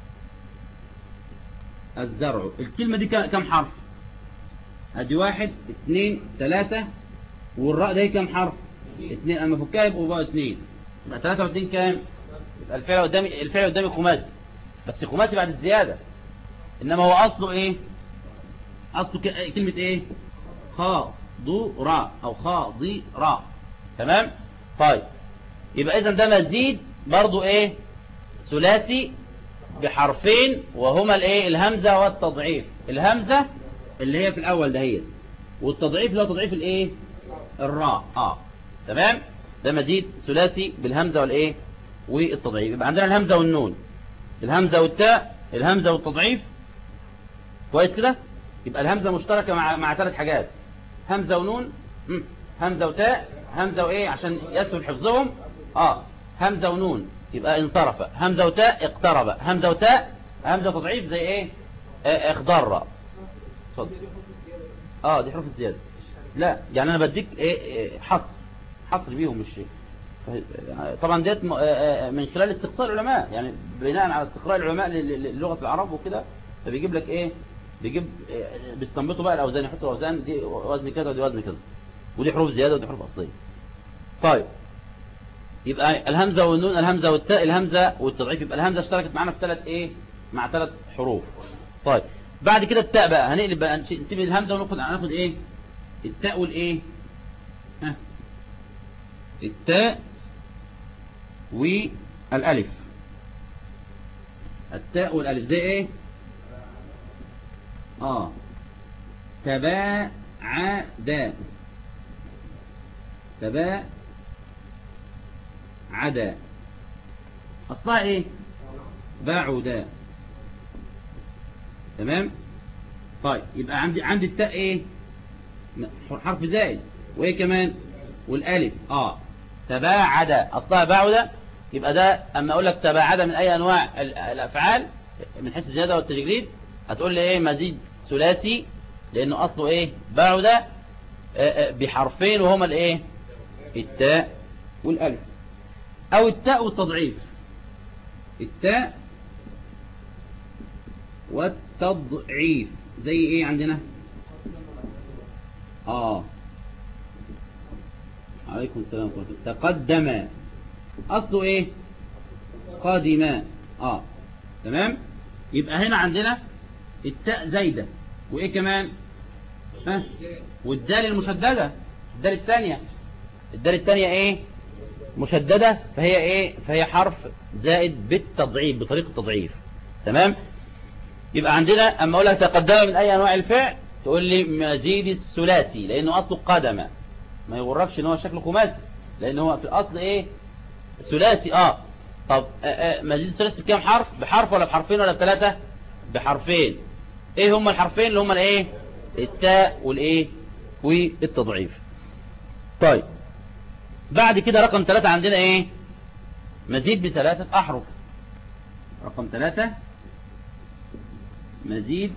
الزرع الكلمة دي كم حرف ادي واحد اتنين تلاتة والراء ده كم حرف اتنين اما فكها يبقوا بقى اتنين يبقى تلاتة واتنين كام يبقى الفعل قدامي الفعل قدامي خماسي بس خماسي بعد الزيادة انما هو اصله ايه اصله كلمة ايه خاض او خاضي را تمام طيب يبقى اذا ده مزيد برضو ايه ثلاثي بحرفين وهما الايه الهمزة والتضعيف الهمزة اللي هي في الاول دهيت والتضعيف اللي هو تضعيف الايه الراء اه تمام ده مزيد ثلاثي بالهمزة والايه والتضعيف يبقى عندنا الهمزة والنون الهمزة والتاء الهمزة والتضعيف كويس كده يبقى الهمزة مشتركة مع مع ثلاث حاجات همزة ونون همزة وتاء همزة وايه عشان يسهل حفظهم اه همزة ونون يبقى انصرف همزة وتاء اقترب همزة وتاء همزة تضعيف زي ايه اه اخضر اتفضل اه دي حروف الزيادة لا يعني انا بديك ايه, إيه حصر حصر بيهم مش طبعا ديت من خلال استقصاء العلماء يعني بناء على استقراء العلماء للغة العرب وكده فبيجيب لك ايه بيجيب بيستنبطوا بقى الاوزان يحطوا الاوزان دي وزن كذا ودي وزن كذا ودي حروف زيادة ودي حروف اصلية طيب يبقى الهمزة والنون الهمزة والتاء الهمزة والتضعيف يبقى الهمزة اشتركت معانا في ثلاث ايه مع ثلاث حروف طيب بعد كده التاء بقى هنقلب بقى نسيب الهمزة وناخد ناخد ايه التاء والايه ها التاء والالف التاء والالف زي ايه اه تباعدا تباعدا اصلها ايه باعدا تمام طيب يبقى عندي عندي التاء ايه حرف زائد وايه كمان والالف اه تباعد اصلها باعد يبقى ده اما اقول لك تباعد من اي انواع الافعال من حيث الزياده والتجريد هتقول لي ايه مزيد ثلاثي لانه اصله ايه باعد بحرفين وهما الايه التاء والالف او التاء والتضعيف التاء والتضعيف زي ايه عندنا اه عليكم السلام ورحمة الله تقدم اصله ايه قادما اه تمام يبقى هنا عندنا التاء زايدة وايه كمان ها والدال المشددة الدال الثانية الدال الثانية ايه مشددة فهي ايه فهي حرف زائد بالتضعيف بطريقة التضعيف تمام يبقى عندنا اما اقول لك تقدم من اي انواع الفعل تقول لي مزيد الثلاثي لانه اصله قدم ما يغركش ان هو شكله خماسي لان هو في الاصل ايه ثلاثي اه طب آآ آآ مزيد الثلاثي بكام حرف بحرف ولا بحرفين ولا بثلاثه بحرفين ايه هما الحرفين اللي هما الايه التاء والايه والتضعيف طيب بعد كده رقم ثلاثة عندنا ايه مزيد بثلاثة احرف رقم ثلاثة مزيد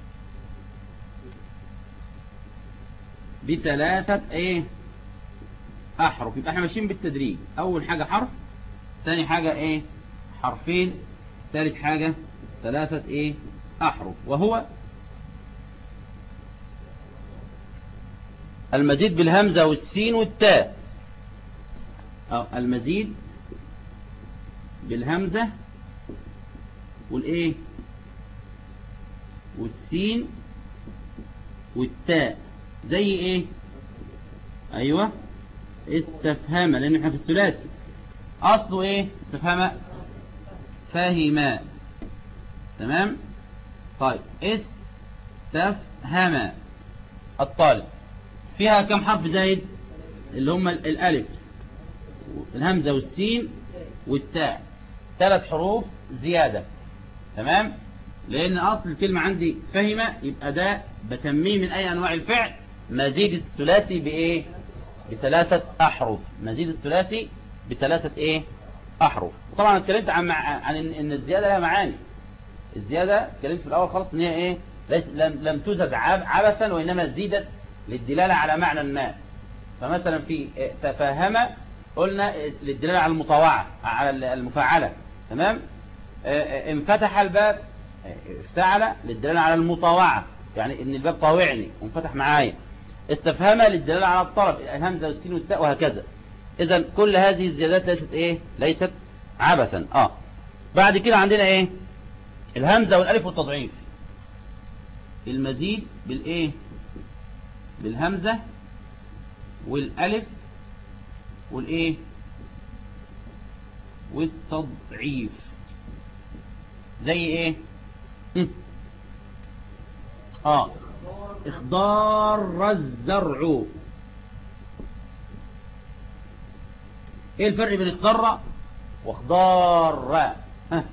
بثلاثة ايه احرف يبقى احنا ماشيين بالتدريج اول حاجة حرف ثاني حاجة ايه حرفين ثالث حاجة ثلاثة ايه احرف وهو المزيد بالهمزة والسين والتاء أو المزيد بالهمزة والايه والسين والتاء زي ايه ايوه استفهام لان احنا في الثلاثي اصله ايه استفهام فهم تمام طيب استفهم الطالب فيها كم حرف زايد اللي هم الالف الهمزة والسين والتاء ثلاث حروف زيادة تمام لان اصل الكلمة عندي فهمة يبقى ده بسميه من اي انواع الفعل مزيد الثلاثي بايه بثلاثة احرف مزيد الثلاثي بثلاثة ايه احرف وطبعا اتكلمت عن عن ان الزيادة لها معاني الزيادة اتكلمت في الاول خالص ان هي ايه لم لم تزد عبثا وانما زيدت للدلالة على معنى ما فمثلا في تفاهم قلنا للدلالة على المطاوعة على المفاعلة تمام انفتح الباب افتعل للدلالة على المطاوعة يعني ان الباب طاوعني وانفتح معايا استفهم للدلالة على الطلب الهمزة والسين والتاء وهكذا اذا كل هذه الزيادات ليست ايه ليست عبثا اه بعد كده عندنا ايه الهمزة والالف والتضعيف المزيد بالايه بالهمزة والالف والايه والتضعيف زي ايه اه اخضار الزرع ايه الفرق بين اخضر واخضار ها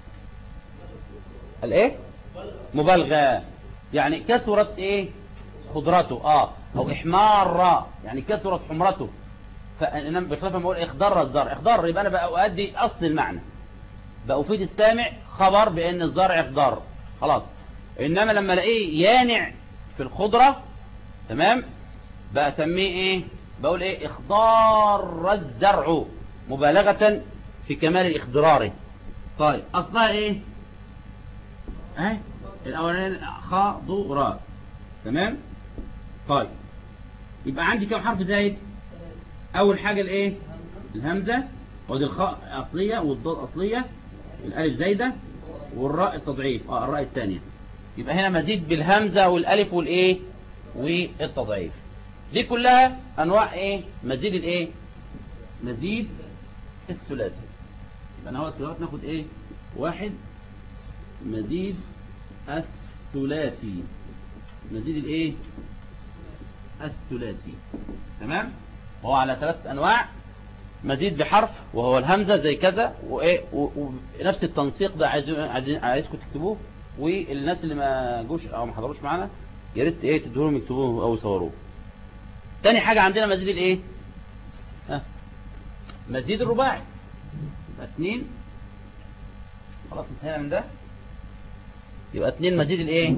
الايه مبالغة يعني كثرت ايه خضرته اه او احمار يعني كثرت حمرته فانا بخلاف ما اقول اخضر الزرع اخضر يبقى انا بقى اؤدي اصل المعنى بأفيد السامع خبر بان الزرع اخضر خلاص انما لما الاقيه يانع في الخضرة تمام بسميه ايه بقول ايه اخضار الزرع مبالغة في كمال اخضراره طيب اصلها ايه اهي الاولاني خضراء تمام طيب يبقى عندي كم حرف زايد اول حاجة الايه الهمزة ودي الخاء اصلية والضاد اصلية الالف زايدة والراء التضعيف اه الراء الثانية يبقى هنا مزيد بالهمزة والالف والايه والتضعيف دي كلها انواع ايه مزيد الايه مزيد الثلاثي يبقى انا هو دلوقتي ناخد ايه واحد مزيد الثلاثي مزيد الايه الثلاثي تمام هو على ثلاثة انواع مزيد بحرف وهو الهمزة زي كذا وايه ونفس التنسيق ده عايز عايزين عايزكم تكتبوه والناس اللي ما جوش او ما حضروش معانا يا ريت ايه تدوهم يكتبوه او يصوروه تاني حاجة عندنا مزيد الايه ها مزيد الرباعي يبقى اتنين خلاص انتهينا من ده يبقى اتنين مزيد الايه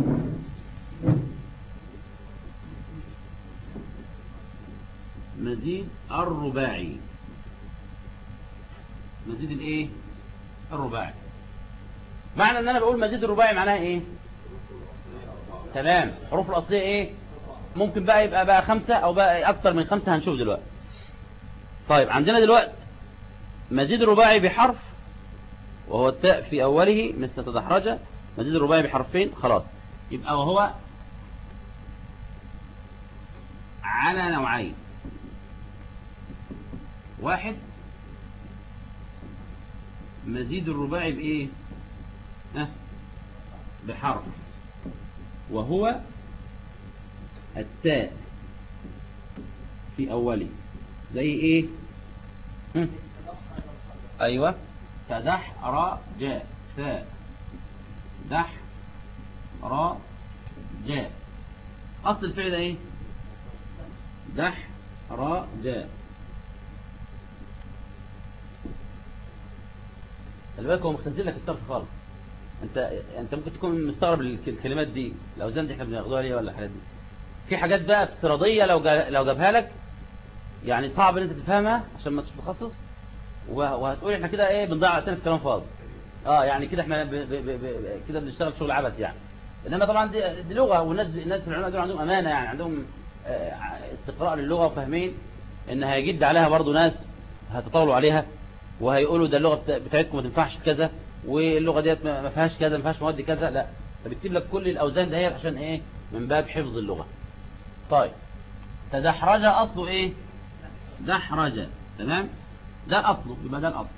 مزيد الرباعي مزيد الايه الرباعي معنى ان انا بقول مزيد الرباعي معناها ايه تمام الحروف الاصليه ايه ممكن بقى يبقى بقى خمسة او بقى اكتر من خمسة هنشوف دلوقتي طيب عندنا دلوقتي مزيد الرباعي بحرف وهو التاء في اوله مثل تدحرجة مزيد الرباعي بحرفين خلاص يبقى وهو على نوعين واحد مزيد الرباعي بايه ها بحرف وهو التاء في اوله زي ايه هم؟ ايوه تدح را جاء تاء دح را جاء اصل الفعل ده ايه دح را جاء خلي بالك هو مختزل لك الصرف خالص انت انت ممكن تكون مستغرب الكلمات دي الاوزان دي احنا بناخدوها ليه ولا الحاجات دي في حاجات بقى افتراضيه لو جا... لو جابها لك يعني صعب ان انت تفهمها عشان ما تتخصص وهتقول احنا كده ايه بنضيع وقتنا في كلام فاضي اه يعني كده احنا ب... ب... ب... كده بنشتغل شغل عبث يعني انما طبعا دي, دي لغه والناس الناس في العلماء دول عندهم امانه يعني عندهم استقراء للغه وفاهمين ان هيجد عليها برضو ناس هتطاولوا عليها وهيقولوا ده اللغه بتاعتكم ما تنفعش كذا واللغه ديت ما فيهاش كذا ما فيهاش مواد كذا لا فبيكتب لك كل الاوزان دهيت عشان ايه من باب حفظ اللغه طيب تدحرج اصله ايه دحرج تمام ده اصله يبقى ده الاصل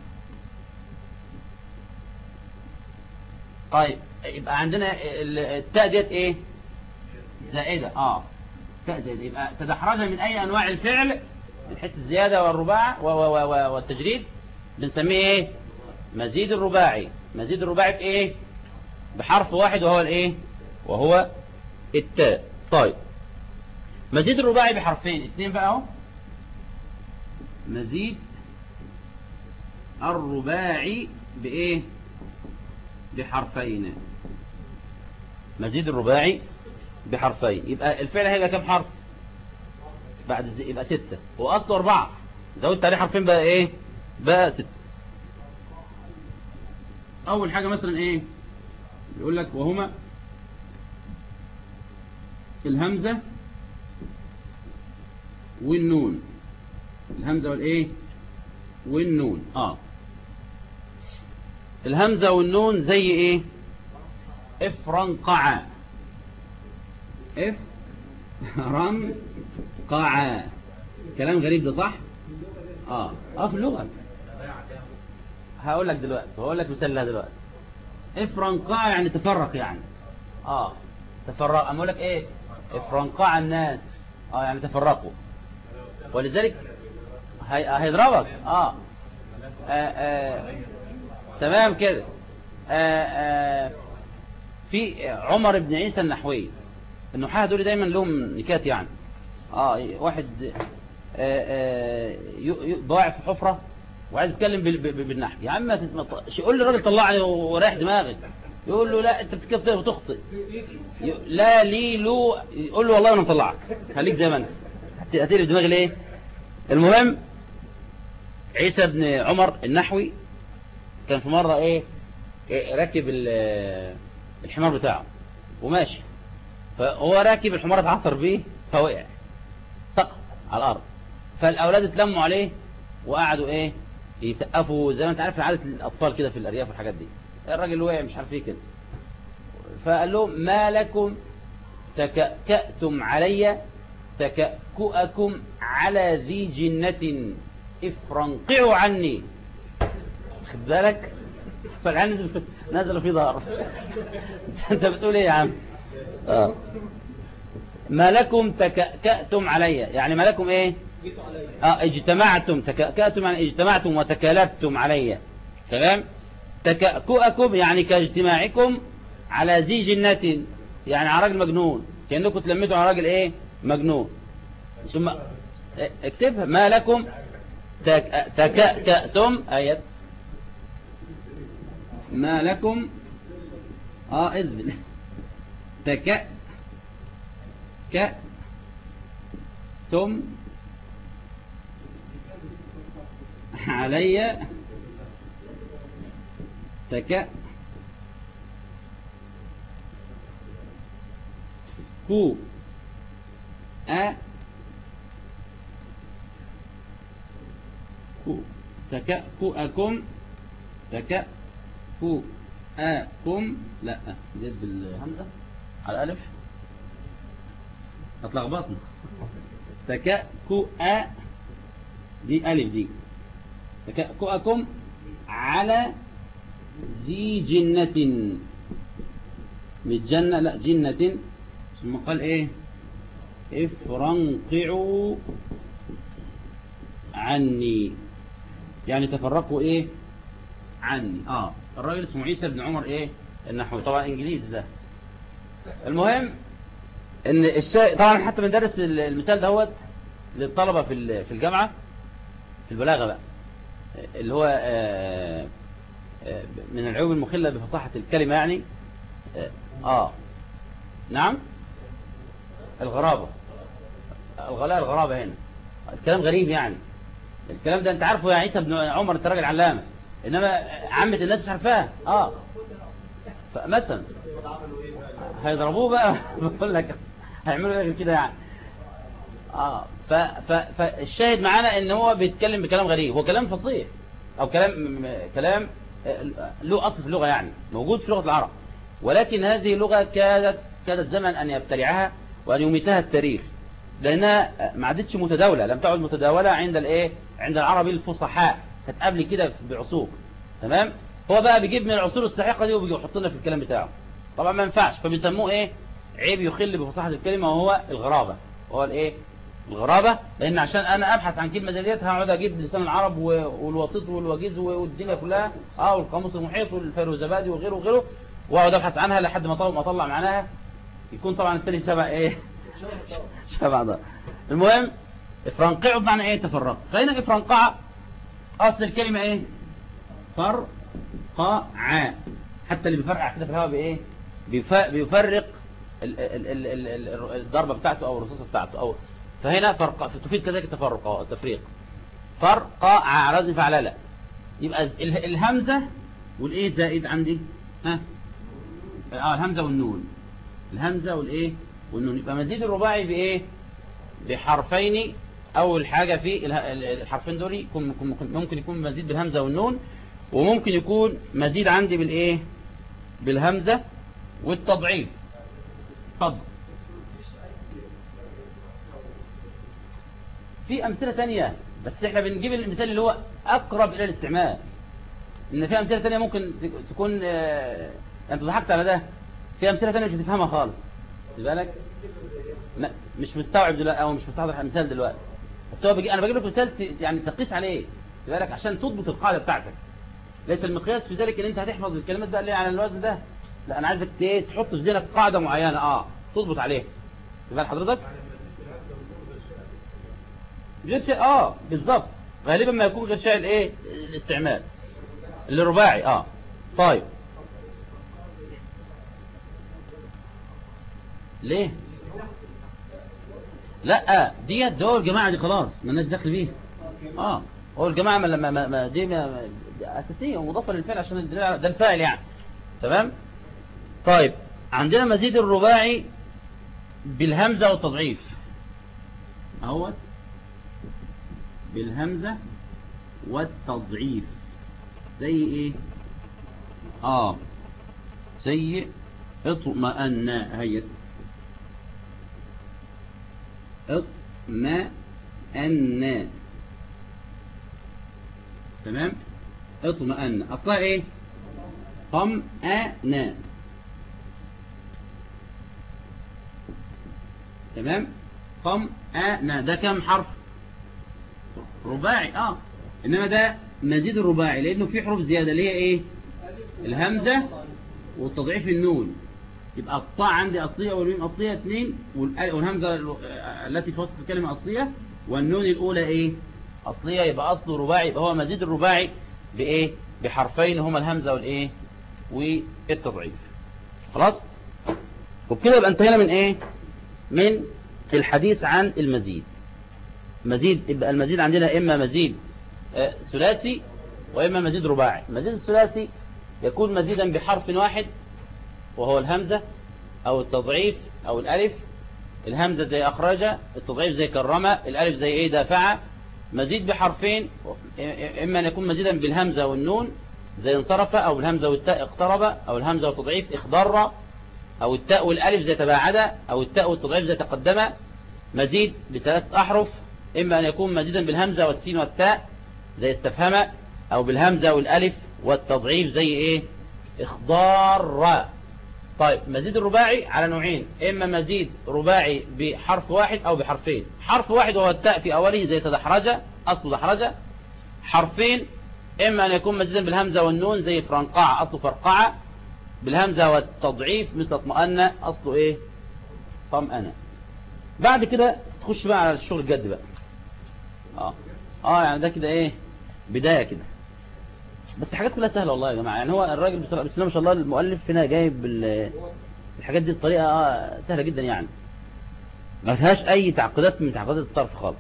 طيب يبقى عندنا التاء ديت ايه زائده اه تاء زائدة يبقى تدحرج من أي أنواع الفعل من حيث الزيادة والرباع و- و- و- والتجريد بنسميه إيه مزيد الرباعي مزيد الرباعي بإيه بحرف واحد وهو الإيه وهو التاء طيب مزيد الرباعي بحرفين اتنين بقى اهو مزيد الرباعي بإيه بحرفين مزيد الرباعي بحرفين يبقى الفعل هيبقى كام حرف بعد زي يبقى ستة وأصله أربعة زودت عليه حرفين بقى إيه بقى ستة أول حاجة مثلا إيه يقول لك وهما الهمزة والنون الهمزة والإيه والنون آه الهمزة والنون زي إيه افرنقعا افرنقعا كلام غريب ده صح اه اه في اللغة هقول لك دلوقتي هقول لك مثال لها دلوقتي افرنقعا يعني تفرق يعني اه تفرق اما اقول لك ايه افرنقعا الناس اه يعني تفرقوا ولذلك هي... هيضربك اه, آه, آه. تمام كده آه آه في عمر بن عيسى النحوي النحاة دول دايما لهم نكات يعني اه واحد آه آه ضايع في حفرة وعايز يتكلم بال- بال- بالنحو يا عم ما تت- ما ت- يقول للراجل طلعني وريح دماغك يقول له لا انت بتكتب وتخطئ ي- لا لي لو يقول له والله انا مطلعك خليك زي ما انت هت- هتقلب دماغي ليه المهم عيسى بن عمر النحوي كان في مرة ايه, إيه راكب ال- الحمار بتاعه وماشي فهو راكب الحمار اتعثر بيه فوقع سقط على الارض فالاولاد اتلموا عليه وقعدوا ايه يسقفوا زي ما انت عارف عادة الاطفال كده في الارياف والحاجات دي الراجل وقع مش عارف ايه كده فقال لهم ما لكم تكأكأتم علي تكأكؤكم على ذي جنة افرنقعوا عني خد بالك فالعين نزل نزل في ظهر انت بتقول ايه يا عم اه ما لكم تكأكأتم علي يعني ما لكم ايه اه اجتمعتم تكأكأتم يعني اجتمعتم وتكالبتم علي تمام تكأكؤكم يعني كاجتماعكم على ذي جنة يعني على راجل مجنون كأنكم تلمتوا على راجل ايه مجنون ثم اه، اكتبها ما لكم تك- تكأكأتم آيات ما لكم اه اذبل تكأ ك تم علي تك كو أ كو تكأكؤكم تكأكؤكم لا زيد بالهمزة على الألف هتلخبطنا تكأكؤ دي ألف دي تكأكؤكم على ذي جنة مش جنة لا جنة ثم قال ايه افرنقعوا عني يعني تفرقوا ايه عني اه الراجل اسمه عيسى بن عمر ايه النحوي طبعا انجليزي ده المهم ان الشيء طبعا حتى بندرس المثال دوت للطلبة في ال- في الجامعة في البلاغة بقى اللي هو آه، آه، من العيوب المخلة بفصاحة الكلمة يعني اه آه. نعم الغرابة الغلاء الغرابة هنا الكلام غريب يعني الكلام ده انت عارفه يا عيسى بن عمر انت راجل علامة انما عامة الناس مش عارفاه اه فمثلا هيضربوه بقى بقول لك هيعملوا ايه غير كده يعني اه ف ف فالشاهد معانا ان هو بيتكلم بكلام غريب هو كلام فصيح او كلام م- كلام آه، له اصل في اللغه يعني موجود في لغه العرب ولكن هذه اللغه كادت كادت زمن ان يبتلعها وان يميتها التاريخ لانها ما عادتش متداوله لم تعد متداوله عند الايه عند العرب الفصحاء كانت قبل كده بعصور تمام هو بقى بيجيب من العصور الساحقه دي وبيجي يحط لنا في الكلام بتاعه طبعا ما ينفعش فبيسموه ايه عيب يخل بفصاحه الكلمه وهو الغرابه هو الايه الغرابة لان عشان انا ابحث عن كلمة زي ديت هقعد اجيب لسان العرب والوسيط والوجيز والدنيا كلها اه والقاموس المحيط والفيروزبادي وغيره وغيره واقعد ابحث عنها لحد ما اطلع معناها يكون طبعا التاني شبع ايه شبع ده المهم افرنقعوا بمعنى ايه تفرق فهنا افرنقع اصل الكلمة ايه فرقع حتى اللي بيفرقع كده في الهواء بايه بيفرق الضربة بتاعته او الرصاصة بتاعته او فهنا فرق تفيد كذلك التفرق او التفريق فرقع على وزن فعلالة يبقى الهمزة والايه زائد عندي ها اه الهمزة والنون الهمزة والايه والنون يبقى مزيد الرباعي بايه بحرفين اول حاجة في الحرفين دول ممكن يكون مزيد بالهمزة والنون وممكن يكون مزيد عندي بالايه بالهمزة والتضعيف اتفضل في امثلة تانية بس احنا بنجيب المثال اللي هو اقرب الى الاستعمال ان في امثلة تانية ممكن تكون اه انت ضحكت على ده في امثلة تانية مش هتفهمها خالص بالك مش مستوعب دلوقتي او مش مستحضر مثال دلوقتي بس هو بجي... انا بجيب لك مثال يعني تقيس عليه بالك عشان تضبط القاعدة بتاعتك ليس المقياس في ذلك ان انت هتحفظ الكلمات بقى اللي على الوزن ده لا انا عايزك تحط في ذهنك قاعدة معينة اه تضبط عليها تبقى حضرتك غير شيء اه بالظبط غالبا ما يكون غير شيء الايه الاستعمال الرباعي اه طيب ليه لا ديت دول الجماعة دي خلاص مالناش دخل بيه اه هو الجماعة ما ما ما دي ما أساسية ومضافة للفعل عشان ده الفاعل يعني تمام طيب عندنا مزيد الرباعي بالهمزة والتضعيف اهوت بالهمزة والتضعيف زي ايه اه زي اطمأن هي اطمأن تمام اطمأن اصلها ايه طمأن تمام طمأن ده كم حرف رباعي اه انما ده مزيد الرباعي لانه في حروف زيادة اللي هي ايه الهمزة والتضعيف النون يبقى الطاء عندي أصلية والميم أصلية اثنين والهمزة التي في وسط الكلمة أصلية والنون الأولى إيه أصلية يبقى أصله رباعي يبقى هو مزيد الرباعي بإيه بحرفين هما الهمزة والإيه والتضعيف خلاص وبكده يبقى انتهينا من إيه من الحديث عن المزيد مزيد يبقى المزيد عندنا إما مزيد ثلاثي وإما مزيد رباعي المزيد الثلاثي يكون مزيدا بحرف واحد وهو الهمزة أو التضعيف أو الألف الهمزة زي أخرج التضعيف زي كرمة الألف زي إيه دافعة مزيد بحرفين إما أن يكون مزيدا بالهمزة والنون زي انصرف أو الهمزة والتاء اقترب أو الهمزة والتضعيف اخضر أو التاء والألف زي تباعد أو التاء والتضعيف زي تقدم مزيد بثلاثة أحرف إما أن يكون مزيدا بالهمزة والسين والتاء زي استفهم أو بالهمزة والألف والتضعيف زي إيه اخضار طيب مزيد الرباعي على نوعين إما مزيد رباعي بحرف واحد أو بحرفين حرف واحد وهو التاء في أوله زي تدحرج أصل دحرج حرفين إما أن يكون مزيدا بالهمزة والنون زي فرنقاع أصل فرقعة بالهمزة والتضعيف مثل اطمأن أصله إيه طمأنة بعد كده تخش بقى على الشغل الجد بقى آه. آه يعني ده كده إيه بداية كده بس الحاجات كلها سهلة والله يا جماعة يعني هو الراجل بسم الله ما شاء الله المؤلف هنا جايب الحاجات دي بطريقة آه سهلة جدا يعني ما فيهاش أي تعقيدات من تعقيدات الصرف خالص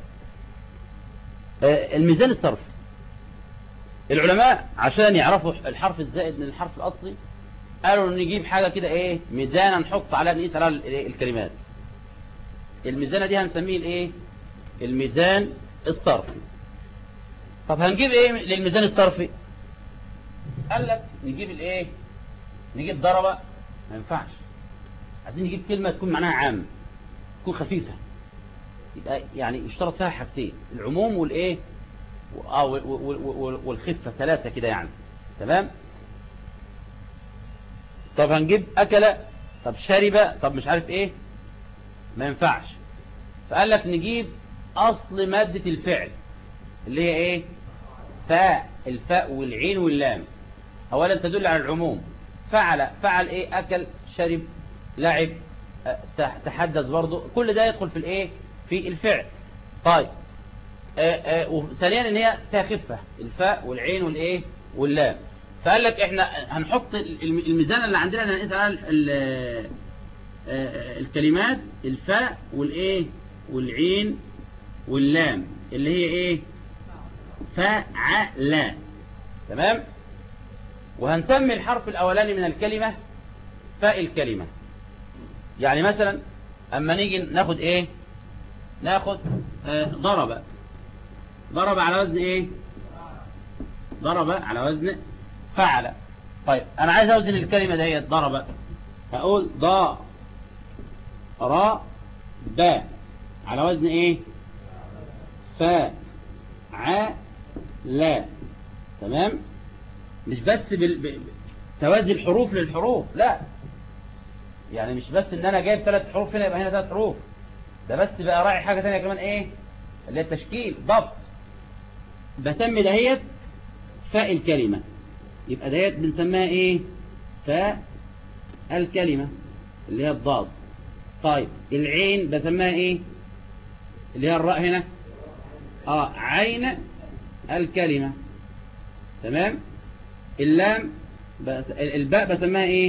آه الميزان الصرف العلماء عشان يعرفوا الحرف الزائد من الحرف الأصلي قالوا نجيب حاجة كده ايه ميزانة نحط عليها نقيس عليها الكلمات الميزانة دي هنسميه الايه الميزان الصرفي طب هنجيب ايه للميزان الصرفي قال لك نجيب الايه نجيب ضربة ما ينفعش عايزين نجيب كلمة تكون معناها عام تكون خفيفة يبقى يعني يشترط فيها حاجتين العموم والايه والخفة ثلاثة كده يعني تمام طب هنجيب أكل طب شرب طب مش عارف ايه ما ينفعش فقال لك نجيب اصل مادة الفعل اللي هي ايه فاء الفاء والعين واللام اولا تدل على العموم فعل فعل ايه اكل شرب لعب أه، تحدث برضه كل ده يدخل في الايه في الفعل طيب أه، أه، وثانيا ان هي تخفه الفاء والعين والايه واللام فقال لك احنا هنحط الميزان اللي عندنا اللي هنقيس على الكلمات الفاء والايه والعين واللام اللي هي ايه فعل تمام وهنسمي الحرف الاولاني من الكلمة فاء الكلمة يعني مثلا اما نيجي ناخد ايه ناخد آه ضرب ضرب على وزن ايه ضرب على وزن فعل طيب انا عايز اوزن الكلمة ديت ضرب هقول ضا را با على وزن ايه فا ع لا تمام مش بس بال... توازي الحروف للحروف لا يعني مش بس ان انا جايب ثلاث حروف هنا يبقى هنا ثلاث حروف ده بس بقى راعي حاجة ثانيه كمان ايه اللي هي التشكيل ضبط بسمي دهيت فاء الكلمة يبقى دهيت بنسميها ايه فاء الكلمة اللي هي الضاد طيب العين بسميها ايه اللي هي الراء هنا اه عين الكلمة تمام اللام بس الباء بسميها ايه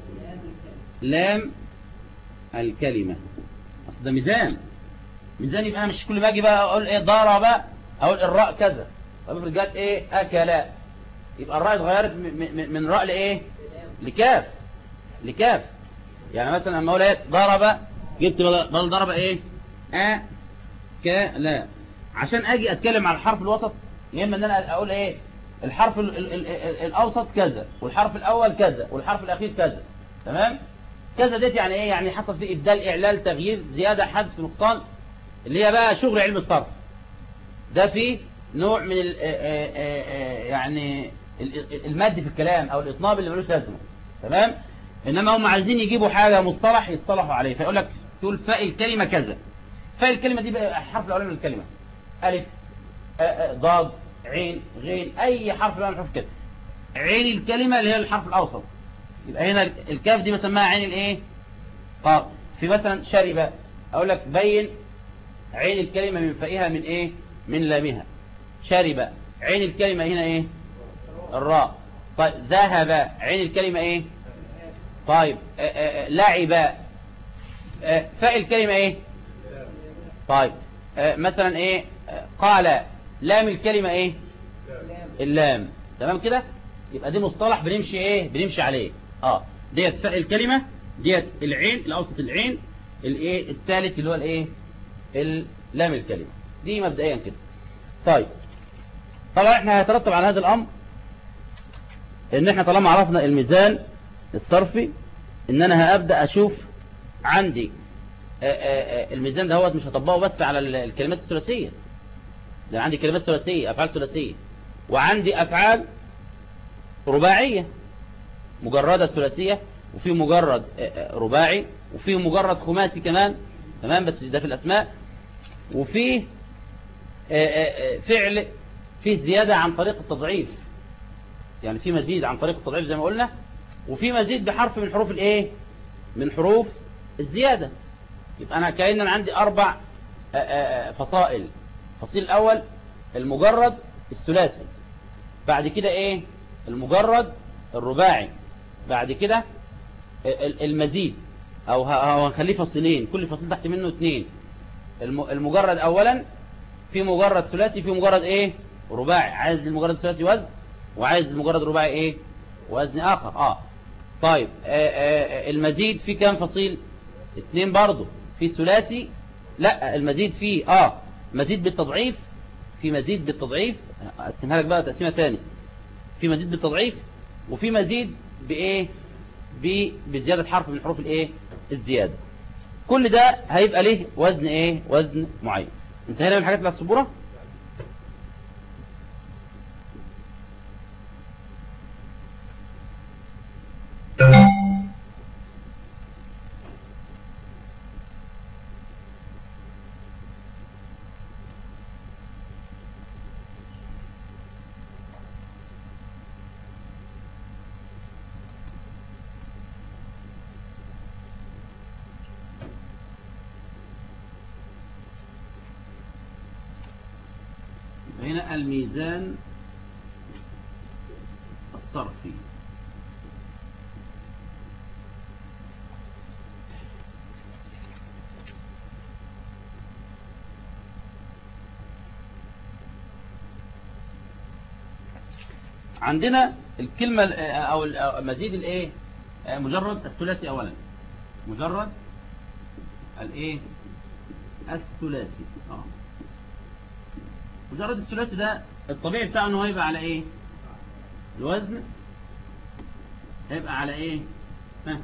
لام الكلمة اصل ده ميزان ميزان يبقى انا مش كل ما اجي بقى اقول ايه ضرب اقول الراء كذا طب افرض جت ايه اكلا يبقى الراء اتغيرت من راء لايه لكاف لكاف يعني مثلا لما اقول ايه ضرب جبت بدل ضرب ايه ا ك لا عشان اجي اتكلم على الحرف الوسط يا اما ان انا اقول ايه الحرف ال ال ال الاوسط كذا والحرف الاول كذا والحرف الاخير كذا تمام كذا ديت يعني ايه يعني حصل فيه ابدال اعلال تغيير زيادة حذف نقصان اللي هي بقى شغل علم الصرف ده فيه نوع من ال يعني المد في الكلام او الاطناب اللي ملوش لازمه تمام انما هم عايزين يجيبوا حاجة مصطلح يصطلحوا عليه فيقول لك تقول فاء الكلمة كذا فاء الكلمة دي بقى الحرف الاولاني من الكلمة الف ضاد عين غين اي حرف بقى من الحروف كده عين الكلمة اللي هي الحرف الاوسط يبقى هنا الكاف دي بسميها عين الايه قاف في مثلا شرب اقول لك بين عين الكلمة من فائها من ايه من لامها شرب عين الكلمة هنا ايه الراء طيب ذهب عين الكلمة ايه طيب آآ آآ لعب فاء الكلمة ايه طيب مثلا ايه قال لام الكلمة ايه اللام تمام كده يبقى دي مصطلح بنمشي ايه بنمشي عليه اه ديت فاء الكلمة ديت العين الاوسط العين الايه الثالث اللي هو الايه اللام الكلمة دي مبدئيا كده طيب طبعا احنا هيترتب على هذا الامر ان احنا طالما عرفنا الميزان الصرفي ان انا هابدا اشوف عندي آآ آآ الميزان ده هو مش هطبقه بس على الكلمات الثلاثيه لان عندي كلمات ثلاثيه افعال ثلاثيه وعندي افعال رباعيه مجرده ثلاثيه وفي مجرد رباعي وفي مجرد خماسي كمان تمام بس ده في الاسماء وفي فعل فيه زياده عن طريق التضعيف يعني في مزيد عن طريق التضعيف زي ما قلنا وفي مزيد بحرف من حروف الايه من حروف الزيادة يبقى انا كأن انا عندي اربع فصائل الفصيل الاول المجرد الثلاثي بعد كده ايه المجرد الرباعي بعد كده المزيد او هنخليه فصيلين كل فصيل تحت منه اثنين المجرد اولا في مجرد ثلاثي في مجرد ايه رباعي عايز المجرد ثلاثي وزن وعايز المجرد رباعي ايه وزن اخر اه طيب آآ آآ المزيد في كام فصيل اتنين برضو في ثلاثي لا المزيد فيه اه مزيد بالتضعيف في مزيد بالتضعيف اقسمها لك بقى تقسيمه تاني في مزيد بالتضعيف وفي مزيد بايه بزياده حرف من حروف الايه الزياده كل ده هيبقى له وزن ايه وزن معين انتهينا من الحاجات اللي على السبوره هنا الميزان الصرفي عندنا الكلمة او مزيد الايه مجرد الثلاثي اولا مجرد الايه الثلاثي اه مجرد الثلاثي ده الطبيعي بتاعه انه هيبقى على ايه الوزن هيبقى على ايه ها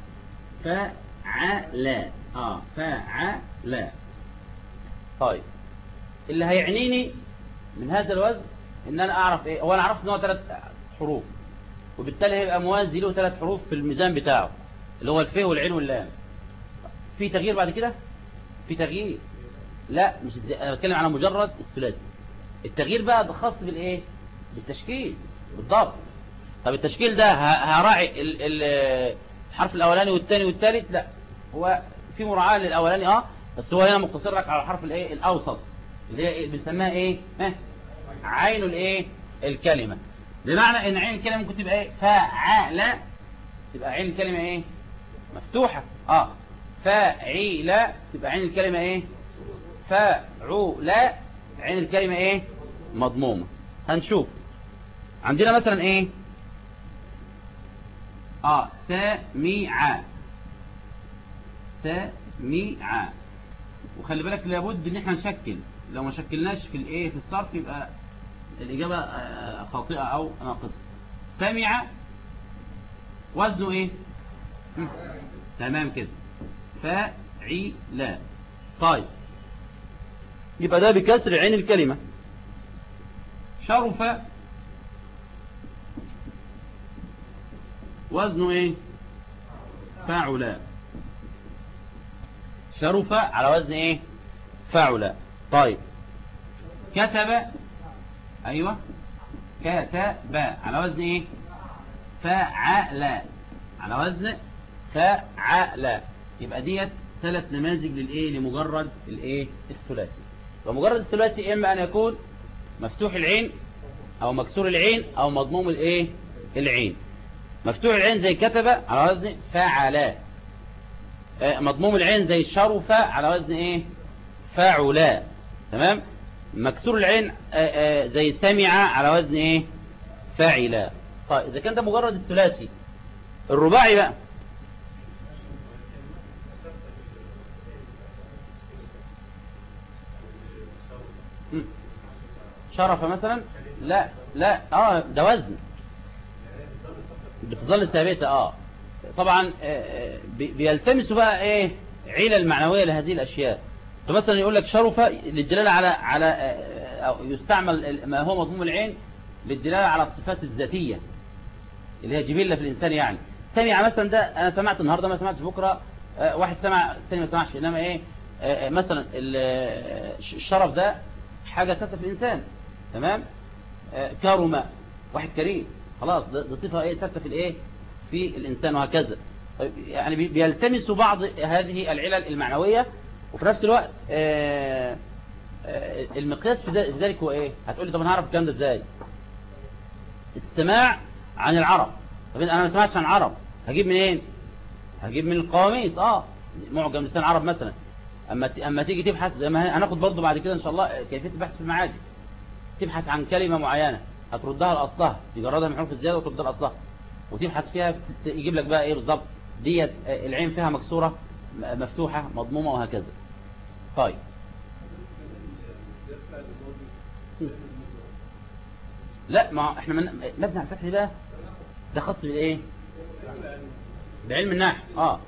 فعلا اه فعلا طيب اللي هيعنيني من هذا الوزن ان انا اعرف ايه هو انا عرفت ان هو ثلاث حروف وبالتالي هيبقى موازي له ثلاث حروف في الميزان بتاعه اللي هو الفه والعين واللام في تغيير بعد كده في تغيير لا مش ازاي انا بتكلم على مجرد الثلاثي التغيير بقى ده خاص بالايه بالتشكيل بالضبط طب التشكيل ده هراعي الحرف الاولاني والثاني والثالث لا هو في مراعاه للاولاني اه بس هو هنا مقتصر لك على الحرف الايه الاوسط اللي هي بنسميها ايه ها عين الايه الكلمه بمعنى ان عين الكلمه ممكن تبقى ايه فعل تبقى عين الكلمه ايه مفتوحه اه فعيل تبقى عين الكلمه ايه فعول عين الكلمه ايه مضمومه هنشوف عندنا مثلا ايه اه سميع سميع وخلي بالك لابد ان احنا نشكل لو ما شكلناش في الايه في الصرف يبقى الاجابه خاطئه او ناقصه سمع وزنه ايه تمام كده فعيلا طيب يبقى ده بكسر عين الكلمه شرف وزنه ايه فاعلا شرف على وزن ايه فاعلا طيب كتب ايوه كتب على وزن ايه فعل على وزن فعل يبقى ديت ثلاث نماذج للايه لمجرد الايه الثلاثي ومجرد الثلاثي اما ان يكون مفتوح العين او مكسور العين او مضموم الايه العين مفتوح العين زي كتب على وزن فعل مضموم العين زي شرف على وزن ايه فعلا تمام مكسور العين زي سمع على وزن ايه فاعلا طيب اذا كان ده مجرد الثلاثي الرباعي بقى شرف مثلا لا لا اه ده وزن بتظل ثابته اه طبعا بيلتمسوا بقى ايه عيلة المعنوية لهذه الاشياء فمثلا يقول لك شرف للدلالة على على أو يستعمل ما هو مضموم العين للدلالة على الصفات الذاتية اللي هي جبلة في الإنسان يعني سمع مثلا ده أنا سمعت النهاردة ما سمعتش بكرة واحد سمع الثاني ما سمعش إنما إيه مثلا الشرف ده حاجة ثابتة في الإنسان تمام كرم واحد كريم خلاص ده صفة إيه ثابتة في الإيه في الإنسان وهكذا يعني بيلتمسوا بعض هذه العلل المعنوية وفي نفس الوقت آآ آآ المقياس في ذلك هو ايه هتقول لي طب انا هعرف الكلام ده ازاي السماع عن العرب طب انا ما سمعتش عن العرب هجيب منين هجيب من القواميس اه معجم لسان العرب مثلا اما اما تيجي تبحث زي ما هناخد برضه بعد كده ان شاء الله كيفيه البحث في المعاجم تبحث عن كلمه معينه هتردها لاصلها تجردها من حروف الزياده وتردها لاصلها وتبحث فيها يجيب لك بقى ايه بالظبط ديت العين فيها مكسوره مفتوحة مضمومة وهكذا طيب لا ما احنا من... مبني على الفتح ده ده خاص بالايه بعلم النحو اه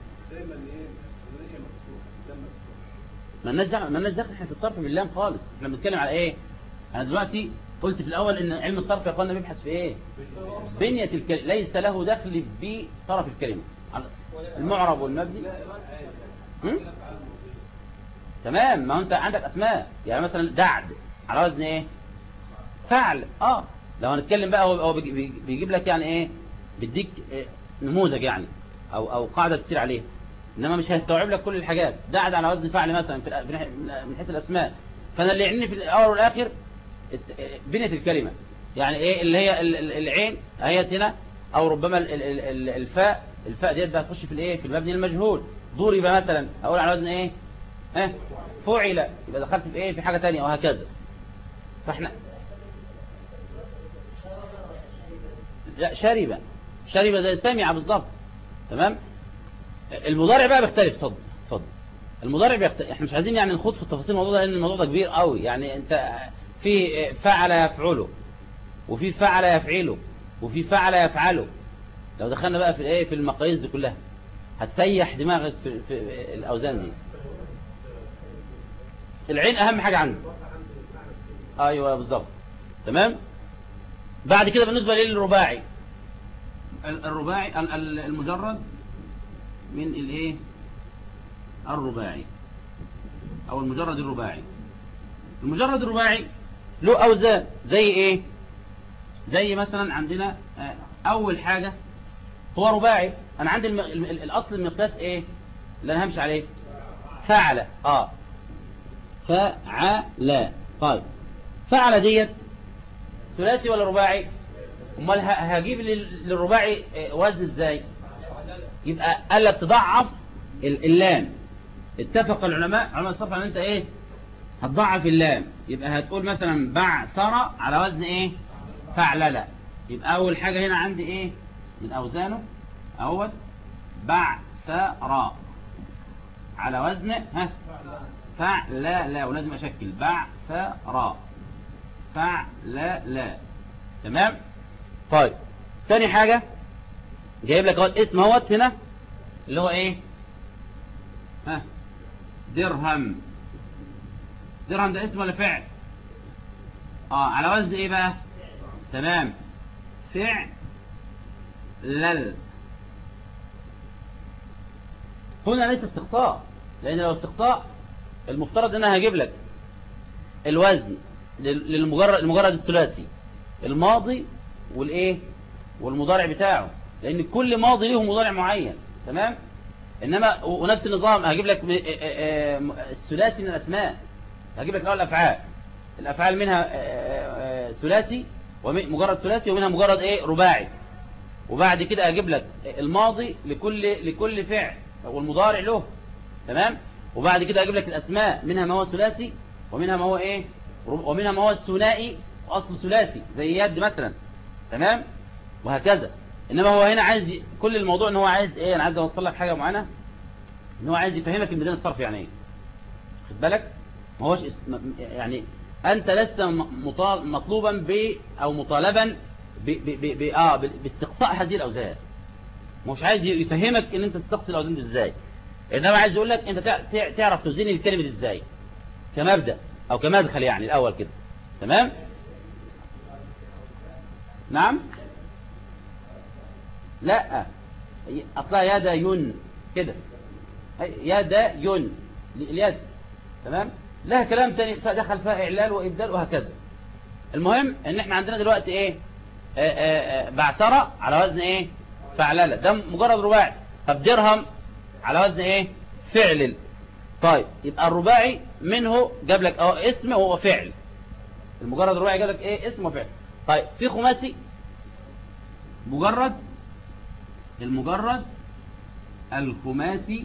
مالناش دعوه مالناش دخل احنا في الصرف باللام خالص احنا بنتكلم على ايه انا دلوقتي قلت في الاول ان علم الصرف يا اخوانا بيبحث في ايه بنية الكلمة ليس له دخل بطرف الكلمة المعرب والمبني هم؟ تمام ما هو انت عندك اسماء يعني مثلا دعد على وزن ايه فعل اه لو هنتكلم بقى هو بيجيب لك يعني ايه بيديك إيه نموذج يعني او او قاعده تسير عليها انما مش هيستوعب لك كل الحاجات دعد على وزن فعل مثلا في من حيث الاسماء فانا اللي يعنيني في الاول والاخر الت- بنية الكلمة يعني ايه اللي هي ال- ال- العين اهيت هنا او ربما ال- ال- ال- الفاء الفاء ديت بقى تخش في الايه في المبني المجهول ضرب مثلا اقول على وزن ايه ها فعل يبقى دخلت في ايه في حاجة تانية وهكذا فاحنا لا شرب شرب زي سمع بالظبط تمام المضارع بقى بيختلف اتفضل اتفضل المضارع بيختلف احنا مش عايزين يعني نخوض في التفاصيل الموضوع ده لان الموضوع ده كبير قوي يعني انت في فعل يفعله وفي فعل يفعله وفي فعل يفعله لو دخلنا بقى في الايه في المقاييس دي كلها هتسيح دماغك في, في الاوزان دي العين اهم حاجه عندي ايوه بالظبط تمام بعد كده بالنسبه للرباعي ال- الرباعي ال- ال- المجرد من الايه الرباعي او المجرد الرباعي المجرد الرباعي له اوزان زي ايه زي مثلا عندنا آه، اول حاجة هو رباعي انا عندي الم... ال- ال- الاصل المقياس ايه اللي انا همشي عليه فعل اه فعل طيب فعل ديت ثلاثي ولا رباعي امال ه- هجيب لل- للرباعي آه، وزن ازاي يبقى قال تضعف ال- اللام اتفق العلماء علماء الصرف ان انت ايه هتضعف اللام يبقى هتقول مثلا بعثر على وزن ايه فعلل يبقى اول حاجة هنا عندي ايه من اوزانه اول بعثر على وزن ها فعلل ولازم اشكل بعثر فعلل تمام طيب ثاني حاجة جايب لك اهوت اسم اهوت هنا اللي هو ايه ها درهم درهم ده اسم ولا فعل اه على وزن ايه بقى تمام فعل لل هنا ليس استقصاء لان لو استقصاء المفترض ان انا هجيب لك الوزن لل- للمجرد المجرد الثلاثي الماضي والايه والمضارع بتاعه لان كل ماضي له مضارع معين تمام انما و- ونفس النظام هجيب لك م- آه، آه، آه، الثلاثي من الاسماء هجيب لك الاول الافعال الافعال منها آه، آه، آه، ثلاثي ومجرد ثلاثي ومنها مجرد ايه رباعي وبعد كده اجيب لك الماضي لكل لكل فعل والمضارع له تمام وبعد كده اجيب لك الاسماء منها ما هو ثلاثي ومنها ما هو ايه رب- ومنها ما هو الثنائي واصل ثلاثي زي يد مثلا تمام وهكذا انما هو هنا عايز ي- كل الموضوع ان هو عايز ايه انا عايز اوصل لك حاجه معينه ان هو عايز يفهمك الميزان الصرف يعني ايه خد بالك ما هوش اس- م- يعني انت لست م- مطال- مطلوبا ب او مطالبا ب ب ب ب اه ب- باستقصاء هذه الاوزان مش عايز ي- يفهمك ان انت تستقصي الاوزان دي ازاي انما عايز يقول لك انت تع- تع- تعرف توزين الكلمه دي ازاي كمبدا او كمدخل يعني الاول كده تمام نعم لا هي- اصلها يدا ين كده هي- يدا ين اليد تمام لها كلام تاني دخل فيها اعلال وابدال وهكذا المهم ان احنا عندنا دلوقتي ايه آه، آه، آه، بعثرة على وزن ايه فعللة ده مجرد رباعي طب درهم على وزن ايه فعل طيب يبقى الرباعي منه جاب لك اه اسم وهو فعل المجرد رباعي جاب لك ايه اسم وفعل طيب في خماسي مجرد المجرد الخماسي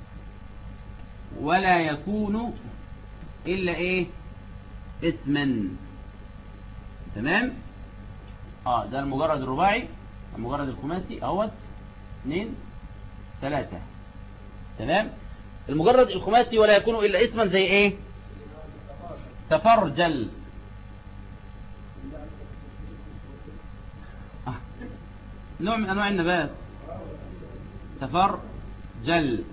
ولا يكون إلا إيه اسما تمام اه ده المجرد الرباعي المجرد الخماسي اهوت اثنين ثلاثة تمام المجرد الخماسي ولا يكون إلا اسما زي ايه سفرجل آه. نوع من انواع النبات سفرجل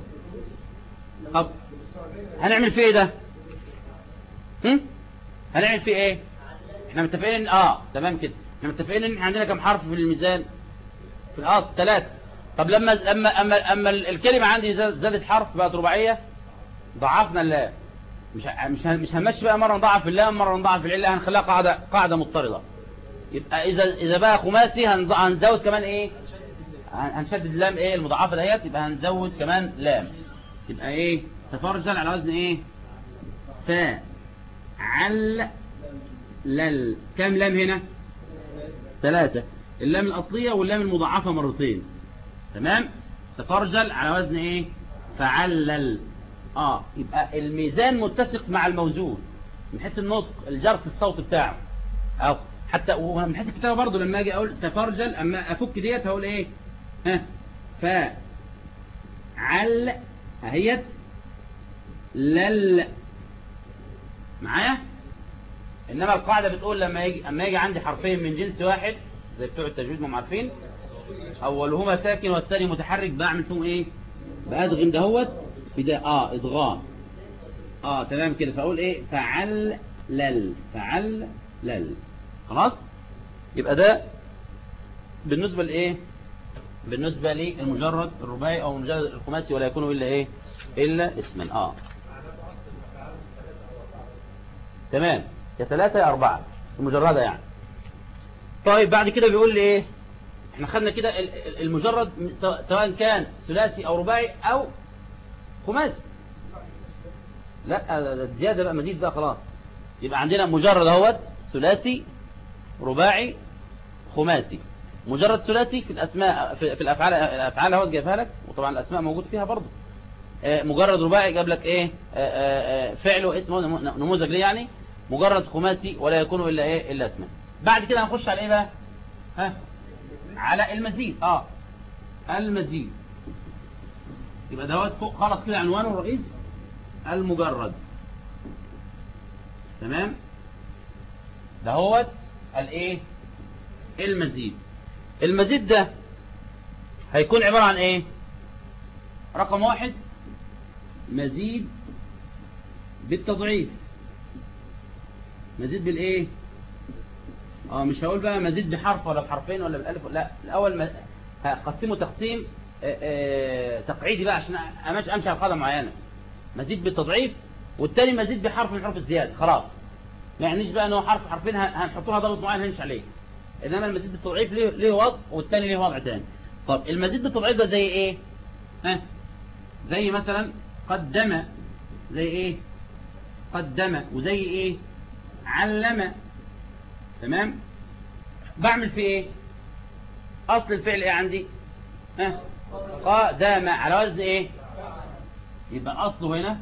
طب هنعمل فيه ايه ده هم؟ هنعمل فيه ايه احنا متفقين ان اه تمام كده احنا متفقين ان احنا عندنا كم حرف في الميزان في الاصل ثلاثة طب لما لما اما اما الكلمة عندي زاد- زادت حرف بقت رباعية ضعفنا اللام مش ه- مش ه- مش هنمشي بقى مرة نضعف اللام مرة نضعف العلة هنخليها قاعدة قاعدة مضطردة يبقى اذا اذا بقى خماسي هنض- هنزود كمان ايه هن- هنشدد اللام ايه المضاعفة ديت يبقى هنزود كمان لام يبقى ايه سفرجل على وزن ايه فا عل فعلل كم لام هنا ثلاثة اللام الأصلية واللام المضاعفة مرتين تمام سفرجل على وزن ايه فعلل اه يبقى الميزان متسق مع الموزون من حيث النطق الجرس الصوت بتاعه او حتى ومن حيث الكتابه برضه لما اجي اقول سفرجل اما افك ديت هقول ايه ها ف عل اهيت لل معايا انما القاعده بتقول لما يجي اما يجي عندي حرفين من جنس واحد زي بتوع التجويد ما هم عارفين اولهما ساكن والثاني متحرك بعمل فيهم ايه بادغم دهوت في ده اه ادغام اه تمام كده فاقول ايه فعلل فعلل خلاص يبقى ده بالنسبه لايه بالنسبه للمجرد الرباعي او المجرد الخماسي ولا يكون الا ايه الا اسما اه تمام يا ثلاثة يا أربعة المجردة يعني طيب بعد كده بيقول لي ايه احنا خدنا كده المجرد سواء كان ثلاثي او رباعي او خماسي لا ده زيادة بقى مزيد بقى خلاص يبقى عندنا مجرد اهوت ثلاثي رباعي خماسي مجرد ثلاثي في الاسماء في, في الافعال الافعال اهوت جايبها لك وطبعا الاسماء موجود فيها برضه مجرد رباعي جاب لك ايه فعل واسم نموذج ليه يعني مجرد خماسي ولا يكون الا ايه الا اسما بعد كده هنخش على ايه بقى ها على المزيد اه المزيد يبقى دوت فوق خلاص كده عنوانه الرئيس المجرد تمام دهوت الايه المزيد المزيد ده هيكون عبارة عن ايه رقم واحد مزيد بالتضعيف مزيد بالايه اه مش هقول بقى مزيد بحرف ولا بحرفين ولا بالالف لا الاول ما هقسمه تقسيم آآ آآ تقعيدي بقى عشان امشي امشي على قاعده معينه مزيد بالتضعيف والتاني مزيد بحرف من حروف الزياده خلاص ما يعنيش بقى ان هو حرف حرفين هنحطوها ضابط معين هنمشي عليه انما المزيد بالتضعيف ليه ليه وضع والتاني ليه وضع تاني طب المزيد بالتضعيف ده زي ايه ها زي مثلا قدم زي ايه قدم وزي ايه علم تمام بعمل في ايه اصل الفعل ايه عندي ها قدم على وزن ايه يبقى اصله هنا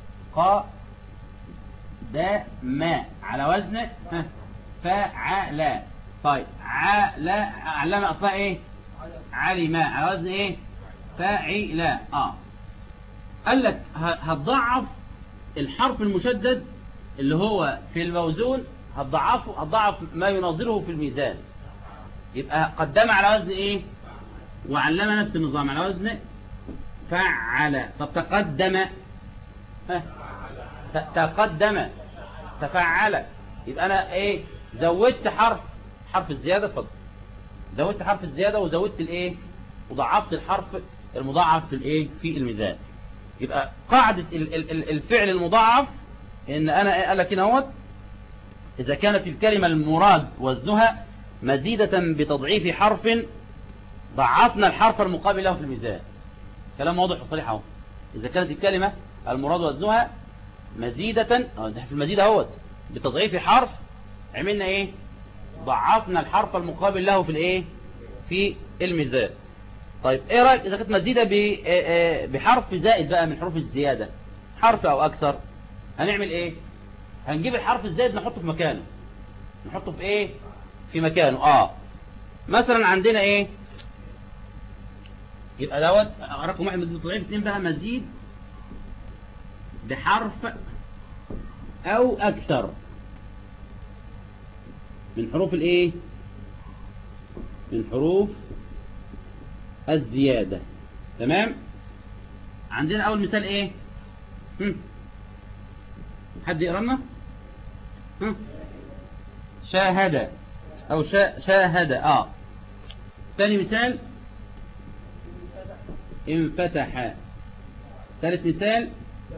قدم على وزن ها فعل طيب عل علم اصلها ايه علم على وزن ايه فاعل اه قال لك هتضعف الحرف المشدد اللي هو في الموزون هتضعفه هتضعف ما يناظره في الميزان يبقى قدم على وزن ايه وعلم نفس النظام على وزن فعل طب تقدم ها تقدم تفعل يبقى انا ايه زودت حرف حرف الزيادة اتفضل زودت حرف الزيادة وزودت الايه وضعفت الحرف المضاعف في الايه في الميزان يبقى قاعدة الفعل المضاعف ان انا قال لك هنا اهوت اذا كانت الكلمة المراد وزنها مزيدة بتضعيف حرف ضعفنا الحرف المقابل له في الميزان كلام واضح وصريح اهو اذا كانت الكلمة المراد وزنها مزيدة اه ده في المزيد اهوت بتضعيف حرف عملنا ايه ضعفنا الحرف المقابل له في الايه في الميزان طيب ايه رايك اذا كانت مزيده بحرف زائد بقى من حروف الزياده حرف او اكثر هنعمل ايه هنجيب الحرف الزائد نحطه في مكانه نحطه في ايه في مكانه اه مثلا عندنا ايه يبقى دوت رقم واحد مزيد ضعيف اثنين بقى مزيد بحرف او اكثر من حروف الايه من حروف الزيادة تمام عندنا اول مثال ايه هم. حد يقرا لنا شاهد او شا... شاهد اه ثاني مثال انفتح ثالث مثال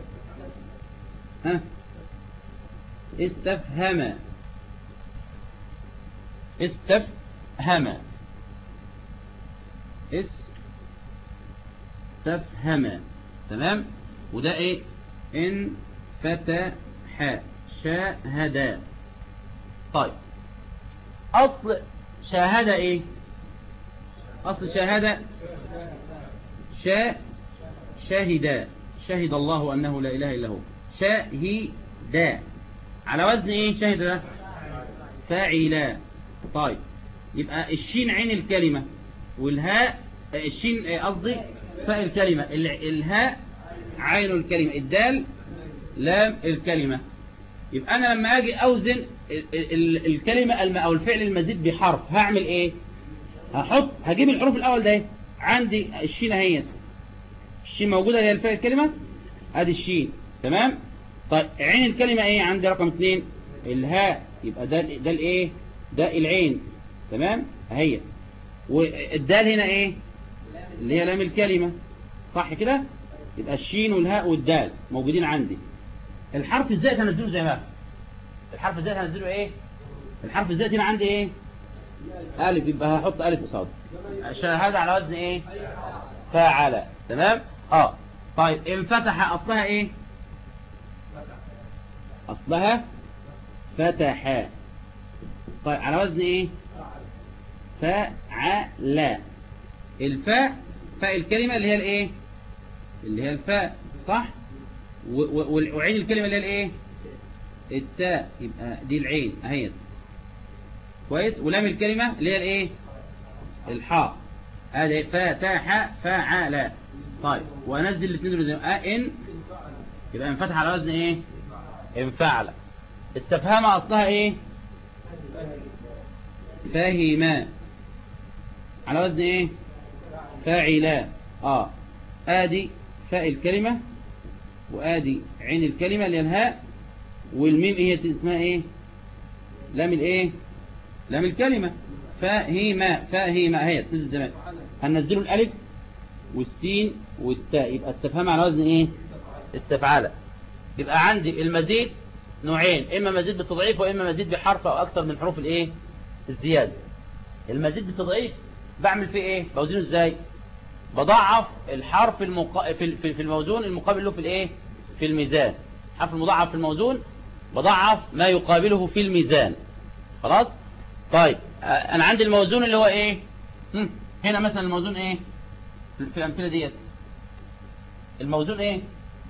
ها استفهم استفهم استفهم تمام وده ايه انفتح شاهد طيب أصل شاهد إيه أصل شاهد شا شاهد شهد الله أنه لا إله إلا هو شاهد على وزن إيه شاهد ده فاعلا طيب يبقى الشين عين الكلمة والهاء الشين قصدي فاء الكلمة الهاء عين الكلمة الدال لام الكلمة يبقى أنا لما أجي أوزن الكلمة أو الفعل المزيد بحرف هعمل إيه هحط هجيب الحروف الأول ده عندي الشين اهيت الشين موجودة هي الفعل الكلمة ادي الشين تمام طيب عين الكلمة ايه عندي رقم اثنين الهاء يبقى ده ده الايه ده العين تمام اهي والدال هنا ايه اللي هي لام الكلمة صح كده يبقى الشين والهاء والدال موجودين عندي الحرف الزائد هنزله زي ما الحرف الزائد هنزله ايه الحرف الزائد هنا عندي ايه ألف يبقى هحط ألف قصاد هذا على وزن إيه فاعل تمام اه طيب انفتح أصلها إيه أصلها فتح طيب على وزن إيه فعل الفاء فاء الكلمة اللي هي الإيه اللي هي الفاء صح وعين الكلمة اللي هي الإيه التاء يبقى دي العين اهي كويس ولام الكلمة اللي هي الايه الحاء هذه فتح فعل طيب وانزل الاثنين دول ان يبقى انفتح على وزن ايه انفعل استفهام اصلها ايه فاهما على وزن ايه فاعلا اه ادي فاء الكلمة وادي عين الكلمة اللي الهاء والميم هي اسمها ايه لام الايه لام الكلمة فهيما فهيما هي تنزل زمان هننزله الالف والسين والتاء يبقى استفهام على وزن ايه استفعال يبقى عندي المزيد نوعين اما مزيد بالتضعيف واما مزيد بحرف او اكثر من حروف الايه الزيادة المزيد بالتضعيف بعمل فيه ايه بوزنه ازاي بضعف الحرف المق... في في الموزون المقابل له في الايه في الميزان حرف المضاعف في الموزون بضعف ما يقابله في الميزان خلاص طيب انا عندي الموزون اللي هو ايه هنا مثلا الموزون ايه في الامثله ديت الموزون ايه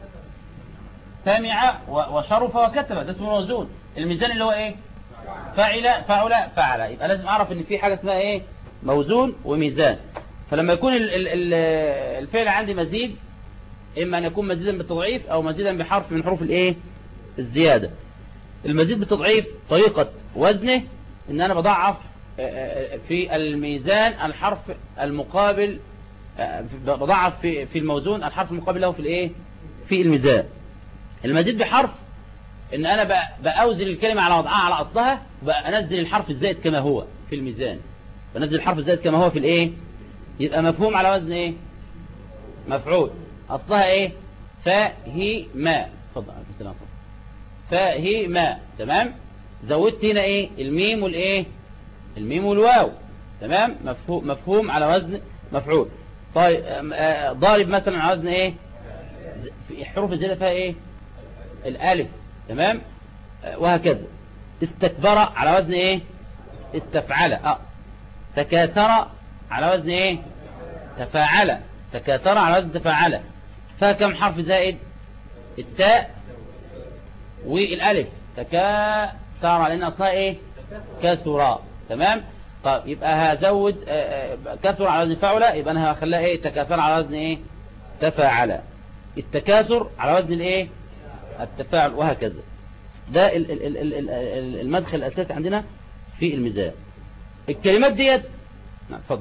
سامع وشرف وكتب ده اسمه موزون الميزان اللي هو ايه فاعل فاعل فعل يبقى لازم اعرف ان في حاجه اسمها ايه موزون وميزان فلما يكون الفعل عندي مزيد اما ان يكون مزيدا بالتضعيف او مزيدا بحرف من حروف الايه الزياده المزيد بالتضعيف طريقه وزنه ان انا بضعف في الميزان الحرف المقابل بضعف في في الموزون الحرف المقابل له في الايه في الميزان المزيد بحرف ان انا باوزن الكلمه على وضعها على اصلها وانزل الحرف الزائد كما هو في الميزان بنزل الحرف الزائد كما هو في الايه يبقى مفهوم على وزن ايه مفعول اصلها ايه فهي ما اتفضل السلام فهي ما تمام زودت هنا ايه الميم والايه الميم والواو تمام مفهوم مفهوم على وزن مفعول طيب ضارب مثلا على وزن ايه في حروف الزياده فيها ايه الالف تمام وهكذا استكبر على وزن ايه استفعل اه تكاثر على وزن ايه تفاعل تكاثر على وزن تفاعل فكم حرف زائد التاء والالف تكاثر لان اصلها ايه كثر تمام طيب يبقى هزود كثر على وزن فعل يبقى انا هخليها ايه تكاثر على وزن ايه تفاعل التكاثر على وزن الايه التفاعل وهكذا ده المدخل الاساسي عندنا في الميزان الكلمات ديت نعم اتفضل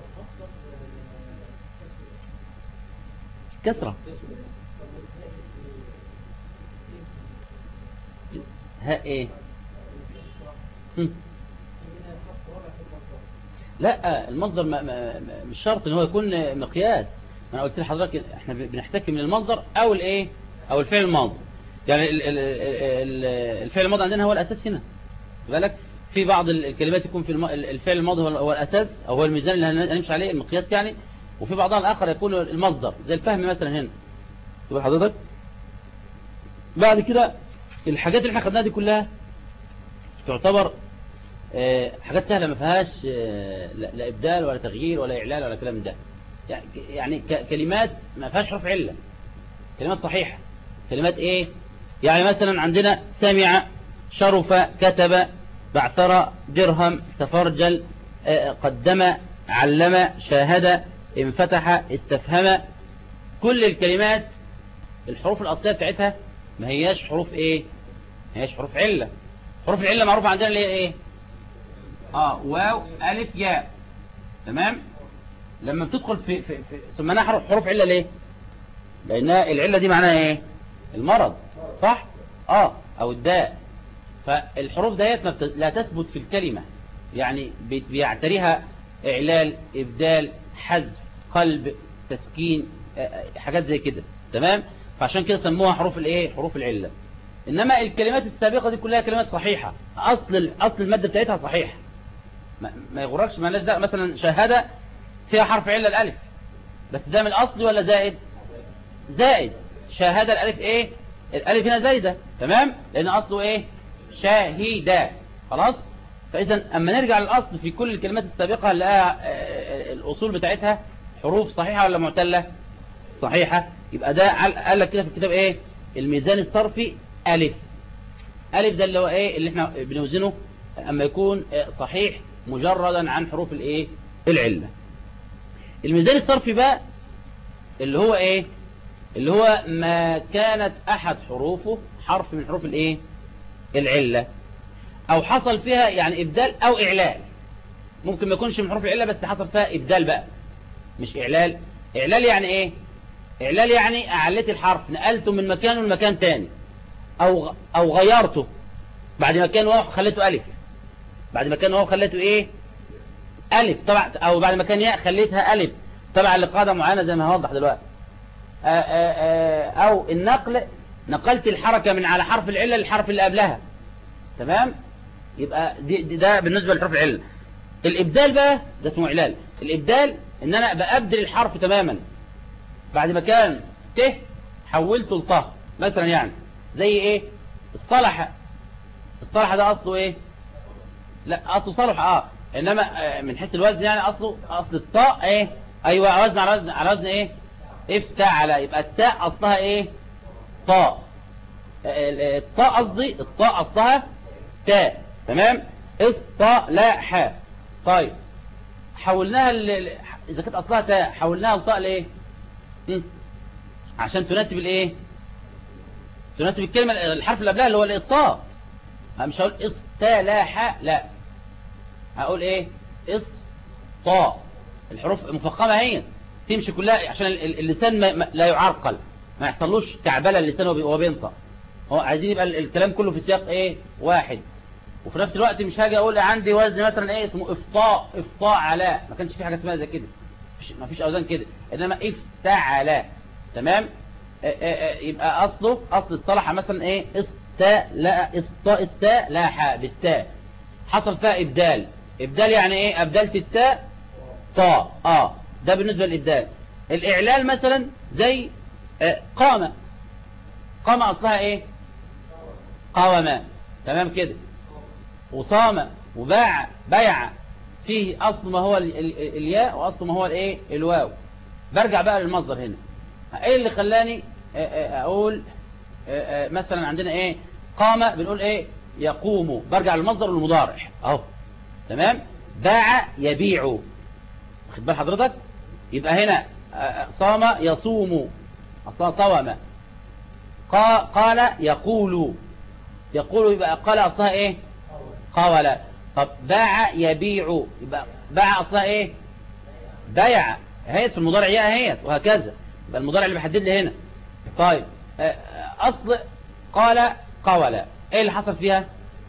كسرة ها ايه هم. لا المصدر ما ما مش شرط ان هو يكون مقياس انا قلت لحضرتك احنا بنحتك من المصدر او الايه او الفعل الماضي يعني ال ال ال الفعل الماضي عندنا هو الاساس هنا بالك في بعض الكلمات يكون في الفعل الماضي هو الاساس او هو الميزان اللي هنمشي عليه المقياس يعني وفي بعضها الاخر يكون المصدر زي الفهم مثلا هنا تبقى حضرتك بعد كده الحاجات اللي احنا خدناها دي كلها تعتبر آه، حاجات سهلة ما فيهاش آه، لا لا إبدال ولا تغيير ولا إعلان ولا كلام من ده يعني ك- يعني ك- كلمات ما فيهاش حرف علة كلمات صحيحة كلمات إيه يعني مثلا عندنا سمع شرف كتب بعثر درهم سفرجل آه، قدم علم شاهد انفتح استفهم كل الكلمات الحروف الأصلية بتاعتها ما هياش حروف إيه ما هياش حروف علة حروف العلة معروفة عندنا اللي هي إيه اه واو الف ياء تمام لما بتدخل في في, في سميناها حروف حروف عله ليه لانها العله دي معناها ايه المرض صح اه او الداء فالحروف ديت ما بت... لا تثبت في الكلمه يعني بي- بيعتريها اعلال ابدال حذف قلب تسكين آه، آه، حاجات زي كده تمام فعشان كده سموها حروف الايه حروف العله انما الكلمات السابقه دي كلها كلمات صحيحه اصل اصل الماده بتاعتها صحيح ما, ما يغركش مالناش ده مثلا شهادة فيها حرف علة الألف بس ده من الأصل ولا زائد زائد شهادة الألف إيه الألف هنا زايدة تمام لأن أصله إيه شاهدة خلاص فإذا أما نرجع للأصل في كل الكلمات السابقة هنلاقيها آه، الأصول بتاعتها حروف صحيحة ولا معتلة صحيحة يبقى ده عل- قال لك كده في الكتاب إيه الميزان الصرفي ألف ألف ده اللي هو إيه اللي إحنا بنوزنه أما يكون آه، صحيح مجردا عن حروف الإيه العلة الميزان الصرفي بقى اللي هو إيه اللي هو ما كانت أحد حروفه حرف من حروف الإيه العلة أو حصل فيها يعني إبدال أو إعلال ممكن ما يكونش من حروف العلة بس حصل فيها إبدال بقى مش إعلال إعلال يعني إيه إعلال يعني أعلت الحرف نقلته من مكانه لمكان تاني أو أو غيرته بعد ما كان واو خليته ألف بعد ما كان واو خليته إيه ألف طبعا أو بعد ما كان ياء خليتها ألف طبعا لقاعدة معينة زي ما هوضح دلوقتي آآ آآ أو النقل نقلت الحركة من على حرف العلة للحرف اللي قبلها تمام يبقى دي دي ده بالنسبة لحرف العلة الإبدال بقى ده اسمه إعلال الإبدال إن أنا بأبدل الحرف تماما بعد ما كان ت حولته لطه مثلا يعني زي إيه اصطلح اصطلح ده أصله إيه لا أصله صلح آه إنما آه، من حيث الوزن يعني أصله أصل الطاء إيه أيوة وزن على وزن على وزن إيه افتعل يبقى التاء أصلها إيه طاء ال- ال- الطاء قصدي الطاء أصلها تاء تمام اصطلح طيب حولناها ل... ل- إذا كانت أصلها تاء حولناها لطاء ليه مم. عشان تناسب الايه تناسب الكلمة الحرف اللي قبلها اللي هو الإصاء مش هقول استلاح لا هقول ايه إصطاء الحروف مفخمة هي تمشي كلها عشان ال- ال- اللسان ما ما- لا يعرقل ما يحصلوش كعبلة اللسان وهو بي- وهو بينطق هو عايزين يبقى ال- الكلام كله في سياق ايه واحد وفي نفس الوقت مش هاجي اقول عندي وزن مثلا ايه اسمه افطاء افطاء علاء ما كانش في حاجه اسمها زي كده مفيش- ما فيش اوزان كده انما افتعل تمام آه، آه، آه، يبقى اصله اصل اصطلح مثلا ايه استلا استا استلاح بالتاء حصل فيها ابدال ابدال يعني ايه ابدلت التاء طاء اه ده بالنسبه للابدال الاعلال مثلا زي آه، قام قام اصلها ايه قوم تمام كده وصام وباع بيع فيه أصل ما هو ال- ال- الياء وأصل ما هو الايه الواو برجع بقى للمصدر هنا ايه اللي خلاني آه، آه، اقول آه، آه، مثلا عندنا ايه قام بنقول ايه يقوم برجع للمصدر والمضارع اهو تمام باع يبيع واخد بال حضرتك يبقى هنا آه، آه، صام يصوم اصلا صوم قا- قال يقول يقول يبقى قال اصلها ايه قال طب باع يبيع يبقى باع اصلها ايه بيع هيت في المضارع يا هيت وهكذا يبقى المضارع اللي بحدد لي هنا طيب آه، آه، اصل قال قول ايه اللي حصل فيها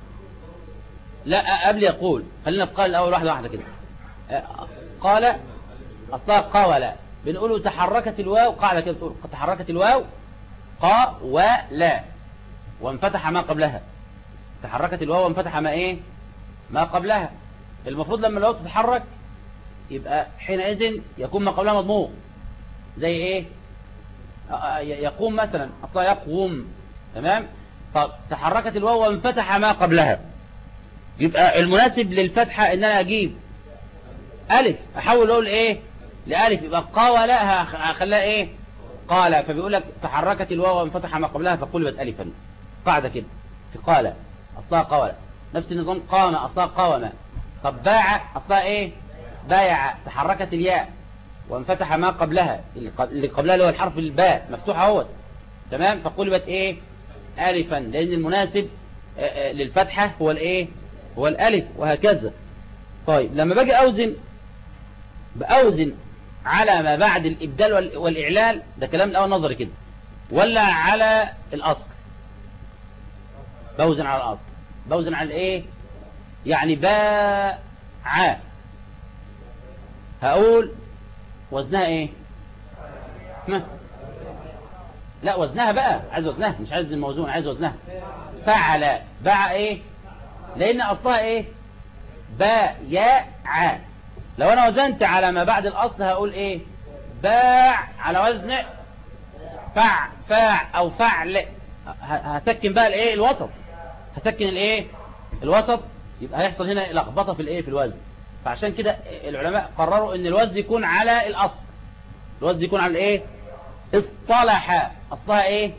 لا قبل يقول خلينا في قال الاول واحده واحده كده آه، قال اصلها قول بنقوله تحركت الواو قاعده كده بتقول تحركت الواو قا ولا وانفتح ما قبلها تحركت الواو وانفتح ما ايه ما قبلها المفروض لما الواو تتحرك يبقى حينئذ يكون ما قبلها مضموم زي ايه آه، آه، يقوم مثلا اصلا يقوم تمام طب تحركت الواو وانفتح ما قبلها يبقى المناسب للفتحة ان انا اجيب الف احول اقول ايه لالف يبقى قاول هخليها ايه قال فبيقول لك تحركت الواو وانفتح ما قبلها فقلبت الفا قاعدة كده في قال اصلها قول نفس النظام قام اصلها قوم طب باع اصلها ايه بايع تحركت الياء وانفتح ما قبلها اللي قبلها اللي هو الحرف الباء مفتوح اهوت تمام فقلبت ايه الفا لان المناسب للفتحة هو الايه هو الالف وهكذا طيب لما باجي اوزن باوزن على ما بعد الابدال والاعلال ده كلام الاول نظري كده ولا على الاصل بوزن على الاصل بوزن على الايه يعني باع هقول وزنها ايه ما لا وزنها بقى عايز وزنها مش عايز الموزون عايز وزنها فعل باع ايه لان اصلها ايه بايع لو انا وزنت على ما بعد الاصل هقول ايه باع على وزن فع فاع او فعل هسكن بقى الايه الوسط هسكن الايه الوسط يبقى هيحصل هنا لخبطه في الايه في الوزن فعشان كده العلماء قرروا ان الوزن يكون على الاصل الوزن يكون على الايه اصطلح اصلها ايه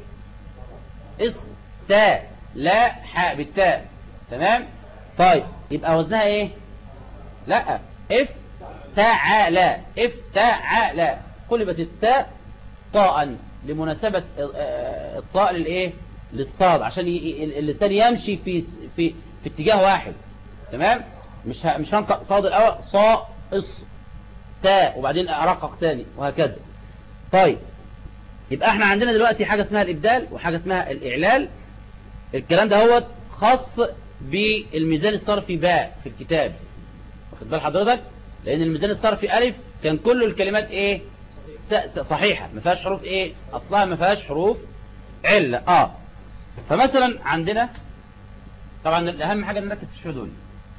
استا لا حاء بالتاء تمام طيب يبقى وزنها ايه لا اف تعالى اف تعالى قلبت التاء طاء لمناسبة الطاء للايه للصاد عشان اللسان يمشي في في في اتجاه واحد تمام مش ه... مش هنطق صاد الاول صا اص تاء وبعدين ارقق تاني وهكذا طيب يبقى احنا عندنا دلوقتي حاجة اسمها الابدال وحاجة اسمها الاعلال الكلام ده هو خاص بالميزان الصرفي باء في الكتاب واخد بال حضرتك لان الميزان الصرفي الف كان كل الكلمات ايه صحيحة ما فيهاش حروف ايه اصلها ما فيهاش حروف علة اه فمثلا عندنا طبعا اهم حاجة نركز في الشو دول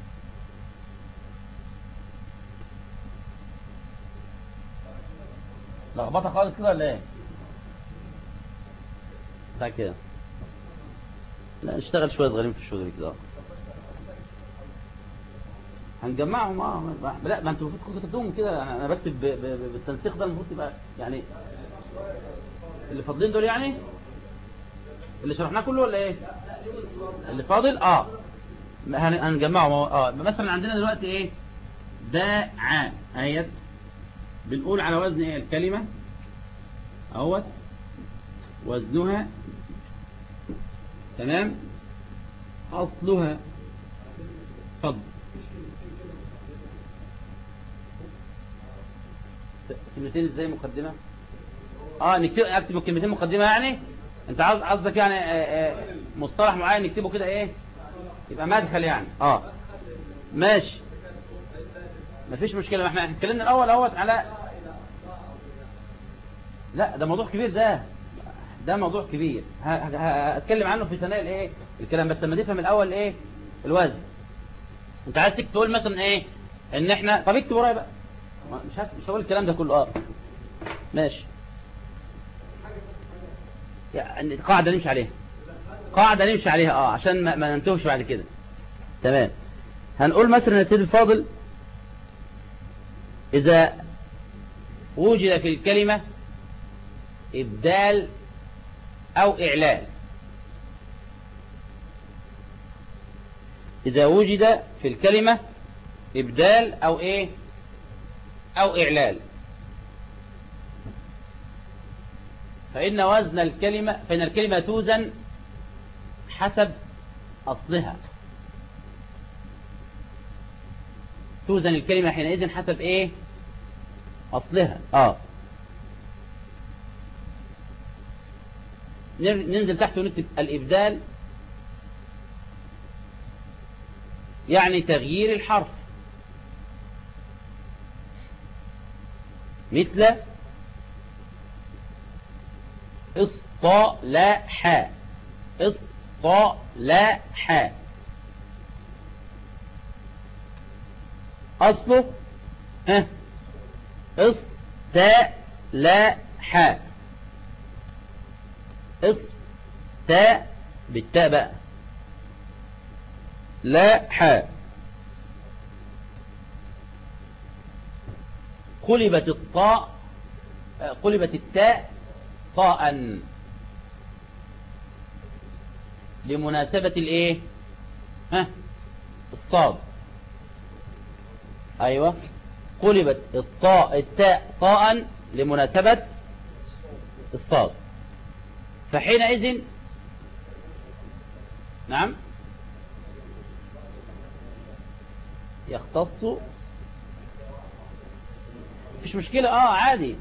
لخبطه خالص كده ولا ايه ساعة كده لا نشتغل شوية صغيرين في الشغل كده هنجمعهم اه لا ما انتوا المفروض كنتوا تكتبوهم كده انا بكتب ب... ب... بالتنسيق ده المفروض تبقى يعني اللي فاضلين دول يعني اللي شرحناه كله ولا ايه اللي فاضل اه هنجمعهم اه مثلا عندنا دلوقتي ايه باع ايات بنقول على وزن ايه الكلمة اهوت وزنها تمام اصلها فضل كلمتين ازاي مقدمة اه نكتب اكتب كلمتين مقدمة يعني انت عاوز قصدك يعني آآ آآ مصطلح معين نكتبه كده ايه يبقى مدخل يعني اه ماشي مفيش مشكلة ما احنا اتكلمنا الاول اهوت على لا ده موضوع كبير ده ده موضوع كبير هتكلم عنه في ثنايا الايه الكلام بس لما تفهم الاول ايه الوزن انت عايز تقول مثلا ايه ان احنا طب اكتب ورايا بقى مش هت... مش هقول الكلام ده كله اه ماشي يعني قاعدة نمشي عليها قاعدة نمشي عليها اه عشان ما, ما ننتهش بعد كده تمام هنقول مثلا يا سيدي الفاضل إذا وجد في الكلمة إبدال أو إعلال إذا وجد في الكلمة إبدال أو إيه أو إعلال فإن وزن الكلمة فإن الكلمة توزن حسب أصلها توزن الكلمة حينئذ حسب إيه أصلها آه ننزل تحت ونكتب الإبدال يعني تغيير الحرف مثل اصطلح اصطلح أصله ها اصطلح اس تاء بالتاء بقى لا حاء قلبت الطاء قلبت التاء طاء لمناسبة الايه ها الصاد ايوه قلبت الطاء التاء طاء لمناسبة الصاد فحينئذ نعم يختص مفيش مشكلة اه عادي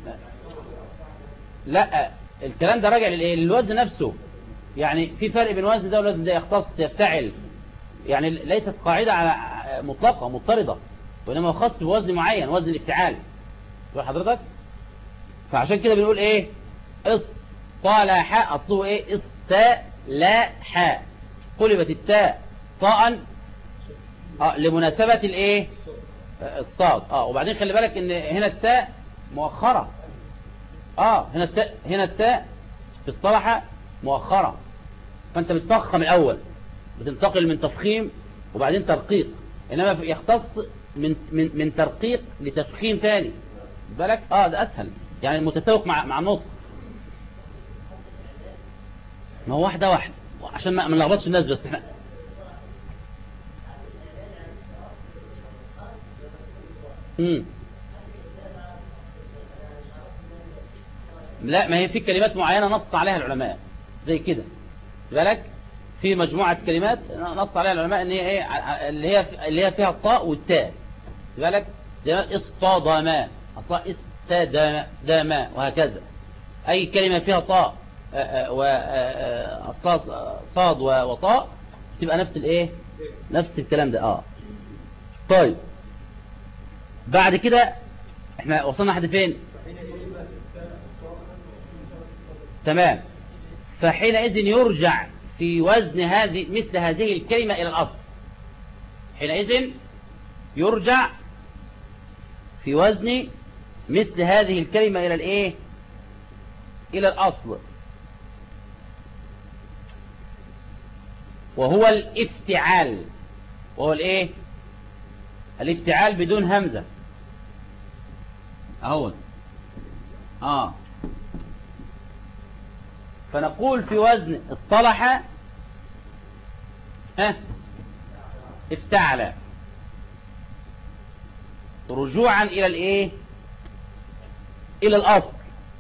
لا الكلام ده راجع للايه للوزن نفسه يعني في فرق بين الوزن ده والوزن ده يختص يفتعل يعني ليست قاعدة على مطلقة مضطردة وإنما خاص بوزن معين وزن الافتعال تقول حضرتك فعشان كده بنقول ايه اس طال حاء اصله ايه استاء لا حاء قلبت التاء طاء اه لمناسبة الايه الصاد اه وبعدين خلي بالك ان هنا التاء مؤخرة اه هنا التاء هنا التاء في اصطلح مؤخرة فانت بتفخم الاول بتنتقل من تفخيم وبعدين ترقيق انما يختص من من من ترقيق لتفخيم ثاني بالك اه ده اسهل يعني المتساوق مع مع النطق ما هو واحده واحده عشان ما نلخبطش الناس بس احنا امم لا ما هي في كلمات معينة نص عليها العلماء زي كده بالك في مجموعة كلمات نص عليها العلماء ان هي ايه اللي هي اللي هي فيها الطاء والتاء بالك زي ما اصطدما اصلا استدما وهكذا اي كلمة فيها طاء واصلا صاد وطاء تبقى نفس الايه نفس الكلام ده اه طيب بعد كده احنا وصلنا لحد فين تمام فحينئذ يرجع في وزن هذه مثل هذه الكلمة إلى الأصل حينئذ يرجع في وزن مثل هذه الكلمة إلى الإيه إلى الأصل وهو الافتعال وهو الإيه الافتعال بدون همزة اهو اه فنقول في وزن اصطلح ها افتعل رجوعا الى الايه الى الاصل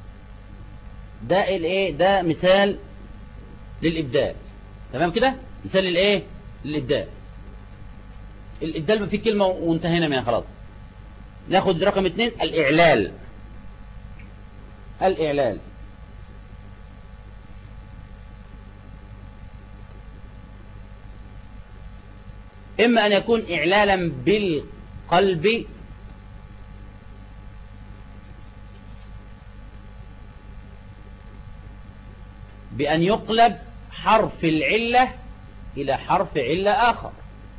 ده الايه ده مثال للابدال تمام كده مثال للايه للابدال الابدال فيه كلمه وانتهينا منها خلاص ناخد رقم اثنين الإعلال الإعلال إما أن يكون إعلالا بالقلب بأن يقلب حرف العلة إلى حرف علة آخر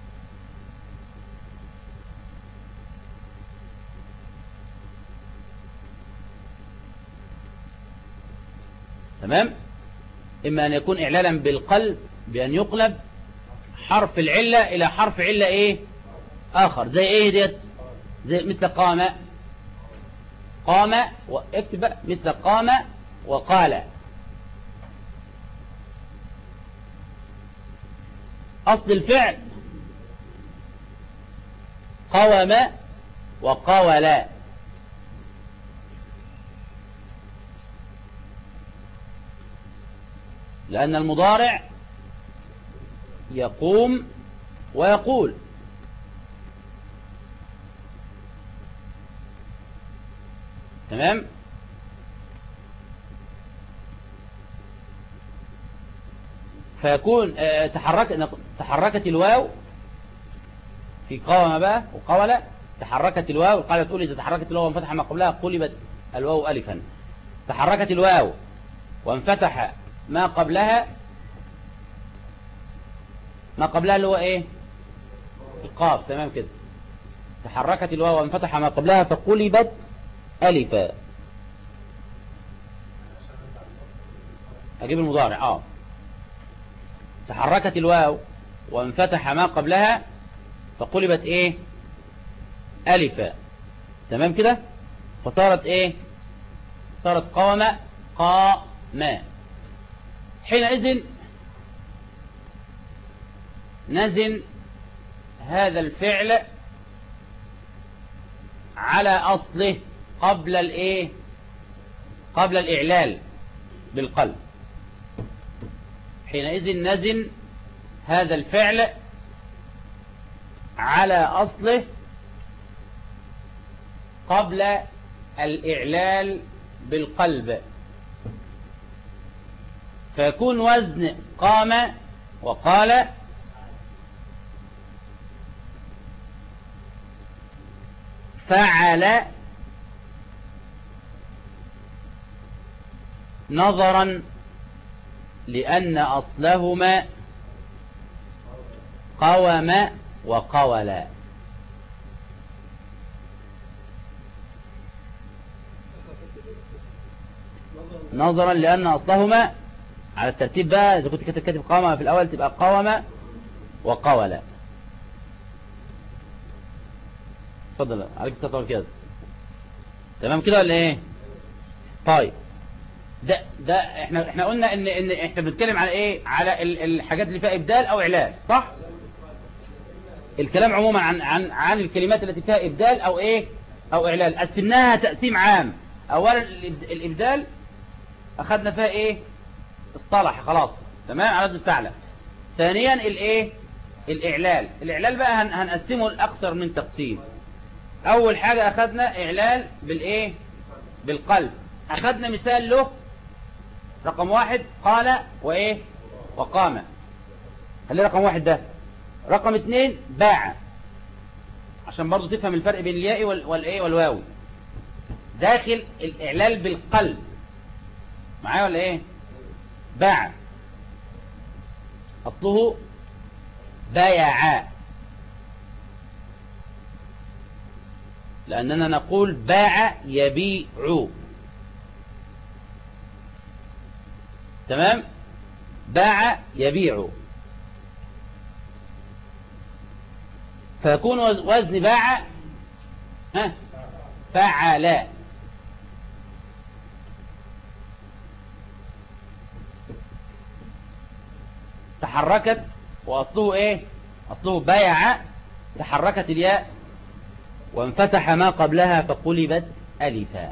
تمام إما أن يكون إعلالا بالقلب بأن يقلب حرف العلة إلى حرف علة إيه آخر زي إيه ديت زي مثل قام قام واكتب مثل قام وقال أصل الفعل قوم وقولا لأن المضارع يقوم ويقول تمام فيكون تحرك تحركت الواو في قوم بقى وقول تحركت الواو القاعدة تقول إذا تحركت الواو وانفتح ما قبلها قلبت الواو ألفا تحركت الواو وانفتح ما قبلها ما قبلها اللي هو ايه القاف تمام كده تحركت الواو وانفتح ما قبلها فقلبت ألفا أجيب المضارع اه تحركت الواو وانفتح ما قبلها فقلبت ايه ألفا تمام كده فصارت ايه صارت قام قاما حينئذ نزن هذا الفعل على أصله قبل الايه قبل الإعلال بالقلب حينئذ نزن هذا الفعل على أصله قبل الإعلال بالقلب فيكون وزن قام وقال فعل نظرا لأن أصلهما قوم وقولا نظرا لأن أصلهما على الترتيب بقى إذا كنت كاتب كاتب قوم في الأول تبقى قوم وقولا اتفضل عليك السلام كده تمام كده ولا ايه طيب ده ده احنا احنا قلنا ان ان احنا بنتكلم على ايه على الحاجات اللي فيها ابدال او اعلان صح الكلام عموما عن عن عن الكلمات التي فيها ابدال او ايه او اعلان قسمناها تقسيم عام اولا الابدال اخذنا فيها ايه اصطلح خلاص تمام على وزن فعلا ثانيا الايه الاعلال الاعلال بقى هنقسمه لاكثر من تقسيم اول حاجة اخذنا اعلال بالايه بالقلب اخذنا مثال له رقم واحد قال وايه وقام خلي رقم واحد ده رقم اتنين باع عشان برضو تفهم الفرق بين الياء والايه والواو داخل الاعلال بالقلب معايا ولا ايه باع اصله بايع لأننا نقول باع يبيع تمام باع يبيع فيكون وزن باع ها فعل تحركت وأصله إيه أصله بايع تحركت الياء وانفتح ما قبلها فقلبت ألفا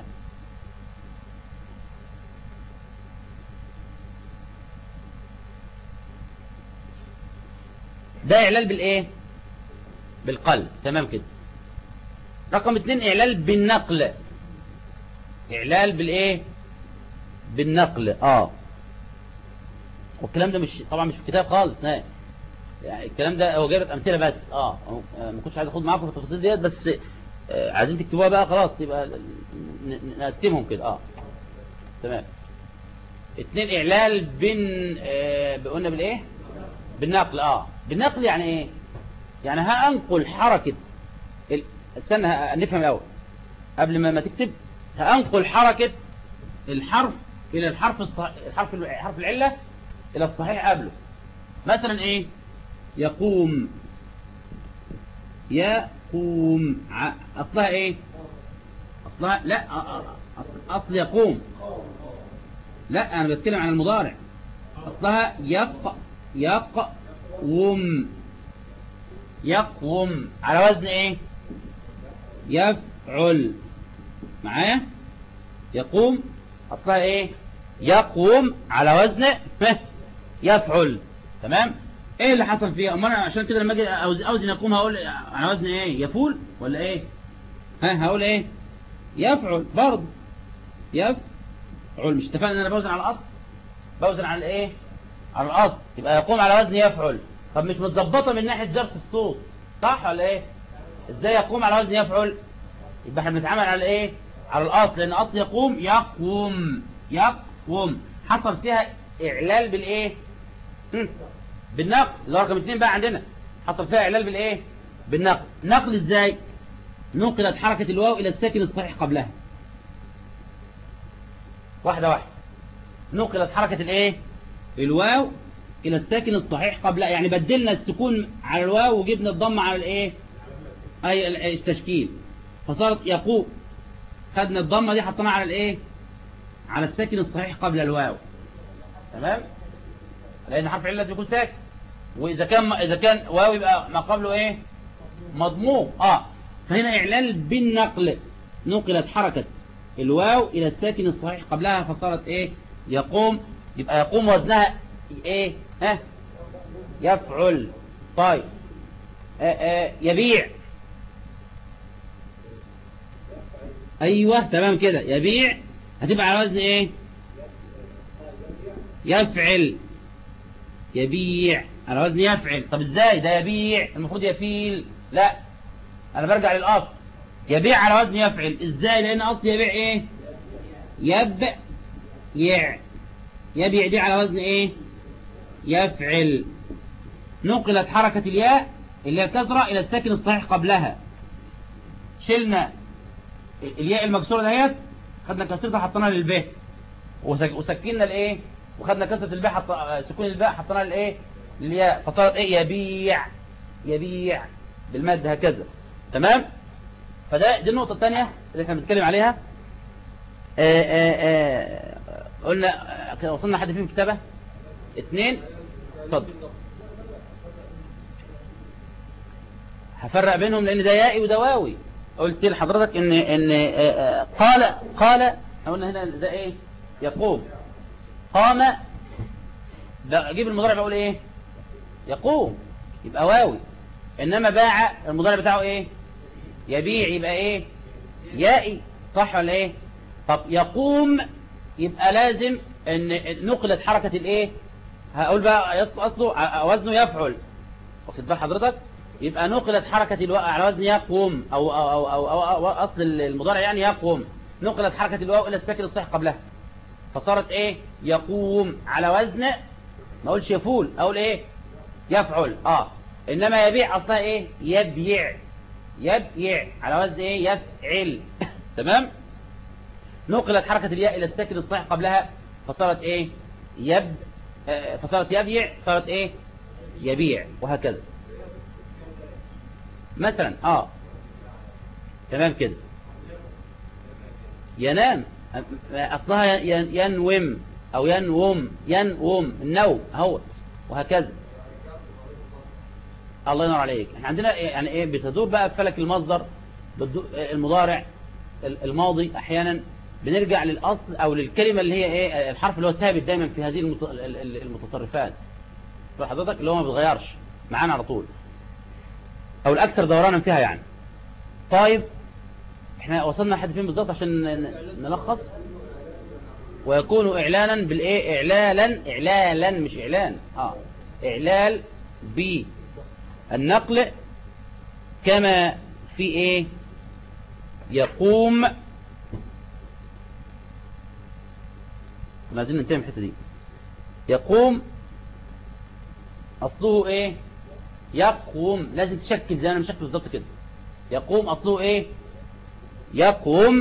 ده إعلال بالإيه بالقلب تمام كده رقم اتنين إعلال بالنقل إعلال بالإيه بالنقل آه والكلام ده مش طبعا مش في الكتاب خالص نهائي يعني الكلام ده هو جايبت امثله بس اه ما كنتش عايز اخد معاكم في التفاصيل ديت بس آه عايزين تكتبوها بقى خلاص يبقى نقسمهم كده اه تمام اتنين اعلال بين آه قلنا بالايه بالنقل اه بالنقل يعني ايه يعني هانقل حركه ال... استنى نفهم الاول قبل ما ما تكتب هانقل حركه الحرف الى الحرف الصح... الحرف حرف العله الى الصحيح قبله مثلا ايه يقوم يقوم أصلها إيه أصلها لا أصل يقوم لا أنا بتكلم عن المضارع أصلها يق يقوم يقوم على وزن إيه يفعل معايا يقوم أصلها إيه يقوم على وزن يفعل تمام ايه اللي حصل فيها امال عشان كده لما اجي اوزن يقوم هقول على وزن ايه يفول ولا ايه ها هقول ايه يفعل برضه يفعل مش اتفقنا ان انا بوزن على الاصل بوزن على الايه على الاصل يبقى يقوم على وزن يفعل طب مش متظبطه من ناحيه جرس الصوت صح ولا ايه ازاي يقوم على وزن يفعل يبقى احنا بنتعامل على ايه على الاصل لان اصل يقوم يقوم يقوم حصل فيها اعلال بالايه بالنقل اللي رقم اثنين بقى عندنا حصل فيها اعلال بالايه بالنقل نقل ازاي نقلت حركة الواو الى الساكن الصحيح قبلها واحدة واحدة نقلت حركة الايه الواو الى الساكن الصحيح قبل يعني بدلنا السكون على الواو وجبنا الضم على الايه اي التشكيل فصارت يقوم خدنا الضمه دي حطيناها على الايه على الساكن الصحيح قبل الواو تمام لان حرف عله يكون ساكن واذا كان اذا كان واو يبقى ما قبله ايه مضموم اه فهنا اعلان بالنقل نقلت حركه الواو الى الساكن الصحيح قبلها فصارت ايه يقوم يبقى يقوم وزنها ايه ها يفعل طيب آه آه يبيع ايوه تمام كده يبيع هتبقى على وزن ايه يفعل يبيع على وزن يفعل طب ازاي ده يبيع المفروض يفيل لا انا برجع للاصل يبيع على وزن يفعل ازاي لان اصل يبيع ايه يبيع يبيع دي على وزن ايه يفعل نقلت حركة الياء اللي هي كسرة الى الساكن الصحيح قبلها شلنا الياء المكسورة دهيت خدنا كسرتها حطيناها للب وسكننا الايه وخدنا كسرة الباء حط... سكون الباء حطيناها للايه للياء فصارت ايه يبيع يبيع بالمادة هكذا تمام فده دي النقطة الثانية اللي احنا بنتكلم عليها آآ آآ قلنا وصلنا حد فيهم كتابة اثنين اتفضل هفرق بينهم لان ده يائي وده واوي قلت لحضرتك ان ان قال قال قلنا هنا ده ايه يقوم قام ده اجيب المضارع بقول ايه يقوم يبقى واوي انما باع المضارع بتاعه ايه يبيع يبقى ايه يائي صح ولا ايه طب يقوم يبقى لازم ان نقلت حركة الايه هقول بقى اصله وزنه يفعل واخد بال حضرتك يبقى نقلت حركة الواو على وزن يقوم أو, أو, أو, أو, أو, أو أصل المضارع يعني يقوم نقلت حركة الواو إلى الساكن الصحيح قبلها فصارت إيه يقوم على وزن ما أقولش يفول أقول إيه يفعل آه إنما يبيع أصلها إيه يبيع يبيع على وزن إيه يفعل تمام نقلت حركة الياء إلى الساكن الصحيح قبلها فصارت إيه يب فصارت يبيع صارت إيه يبيع وهكذا مثلا اه تمام كده ينام اصلها ينوم او ينوم ينوم النوم اهوت وهكذا الله ينور عليك احنا عندنا يعني ايه بتدور بقى فلك المصدر المضارع الماضي احيانا بنرجع للاصل او للكلمه اللي هي ايه الحرف اللي هو ثابت دايما في هذه المتصرفات فحضرتك اللي هو ما بيتغيرش معانا على طول او الاكثر دورانا فيها يعني طيب احنا وصلنا لحد فين بالظبط عشان نلخص ويكون اعلانا بالايه اعلالا اعلالا مش اعلان اه اعلال بالنقل كما في ايه يقوم لازم ننتهي من الحته دي يقوم اصله ايه يقوم لازم تشكل زي انا مشكل بالظبط كده يقوم اصله ايه يقوم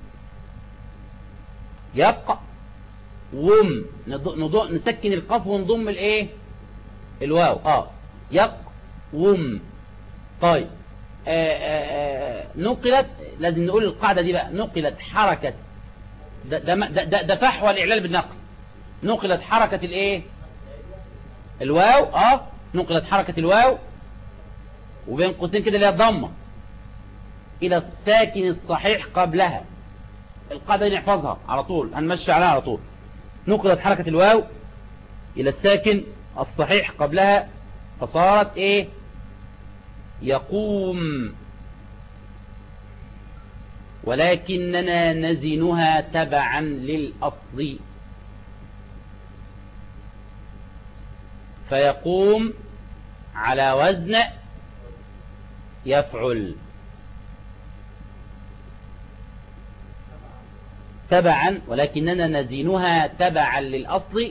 يقوم نضو... نسكن القاف ونضم الايه الواو اه يقوم طيب آآ آآ نقلت لازم نقول القاعدة دي بقى نقلت حركة ده, ده, ده, ده فحوى الإعلال بالنقل نقلت حركة الايه الواو اه نقلت حركة الواو وبين قوسين كده اللي هي الضمة إلى الساكن الصحيح قبلها القاعدة دي نحفظها على طول هنمشي عليها على طول نقلت حركة الواو إلى الساكن الصحيح قبلها فصارت إيه يقوم ولكننا نزنها تبعا للأصل فيقوم على وزن يفعل تبعا ولكننا نزينها تبعا للأصل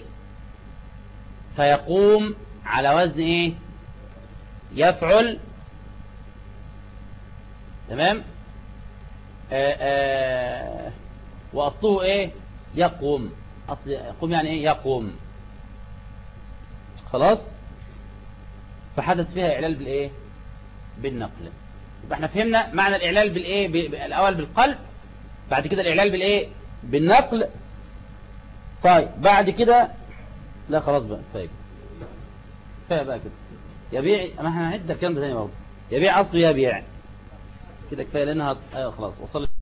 فيقوم على وزن ايه يفعل تمام آآ آآ وأصله ايه يقوم أصل يقوم يعني ايه يقوم خلاص فحدث فيها إعلال بالإيه بالنقل يبقى احنا فهمنا معنى الإعلال بالإيه ب- الأول بالقلب بعد كده الإعلال بالإيه بالنقل طيب بعد كده لا خلاص بقى كفايه كفايه بقى كده يبيع ما احنا هنعد الكلام ده تاني برضه يبيع اصله يبيع كده كفايه لانها ايوه خلاص وصلت